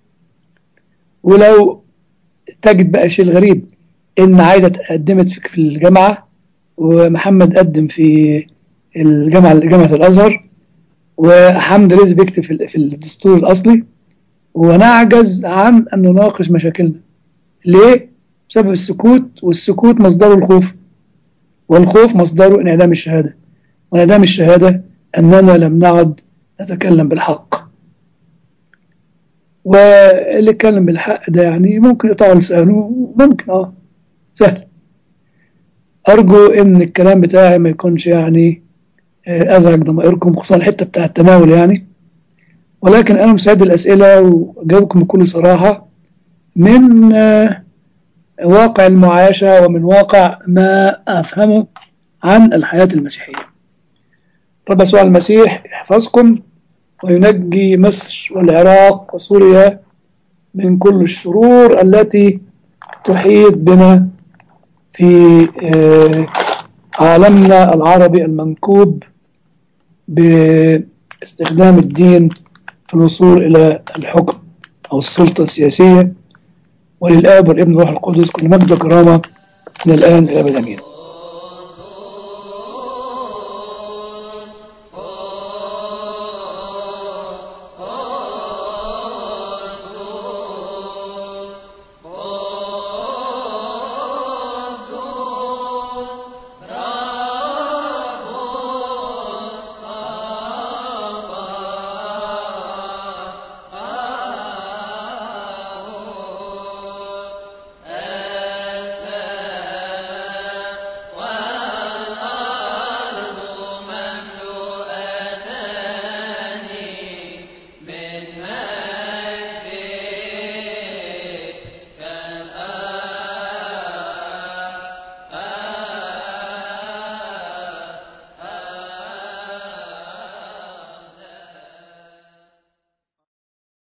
ولو تجد بقى شيء غريب إن عايدة قدمت في الجامعة ومحمد قدم في الجامعة جامعة الأزهر وحمد رزق بيكتب في الدستور الأصلي ونعجز عن أن نناقش مشاكلنا ليه؟ بسبب السكوت والسكوت مصدره الخوف والخوف مصدره انعدام الشهادة وانعدام الشهادة أننا لم نعد نتكلم بالحق واللي يتكلم بالحق ده يعني ممكن يقطع لسانه ممكن اه سهل أرجو إن الكلام بتاعي ما يكونش يعني أزعج ضمائركم خصوصا الحتة بتاع التناول يعني ولكن أنا مساعد الأسئلة وأجاوبكم بكل صراحة من واقع المعايشة ومن واقع ما أفهمه عن الحياة المسيحية رب يسوع المسيح يحفظكم وينجي مصر والعراق وسوريا من كل الشرور التي تحيط بنا في آه، عالمنا العربي المنكوب باستخدام الدين في الوصول إلى الحكم أو السلطة السياسية وللآب والابن والروح القدس كل مجد وكرامة من الآن إلى أبد آمين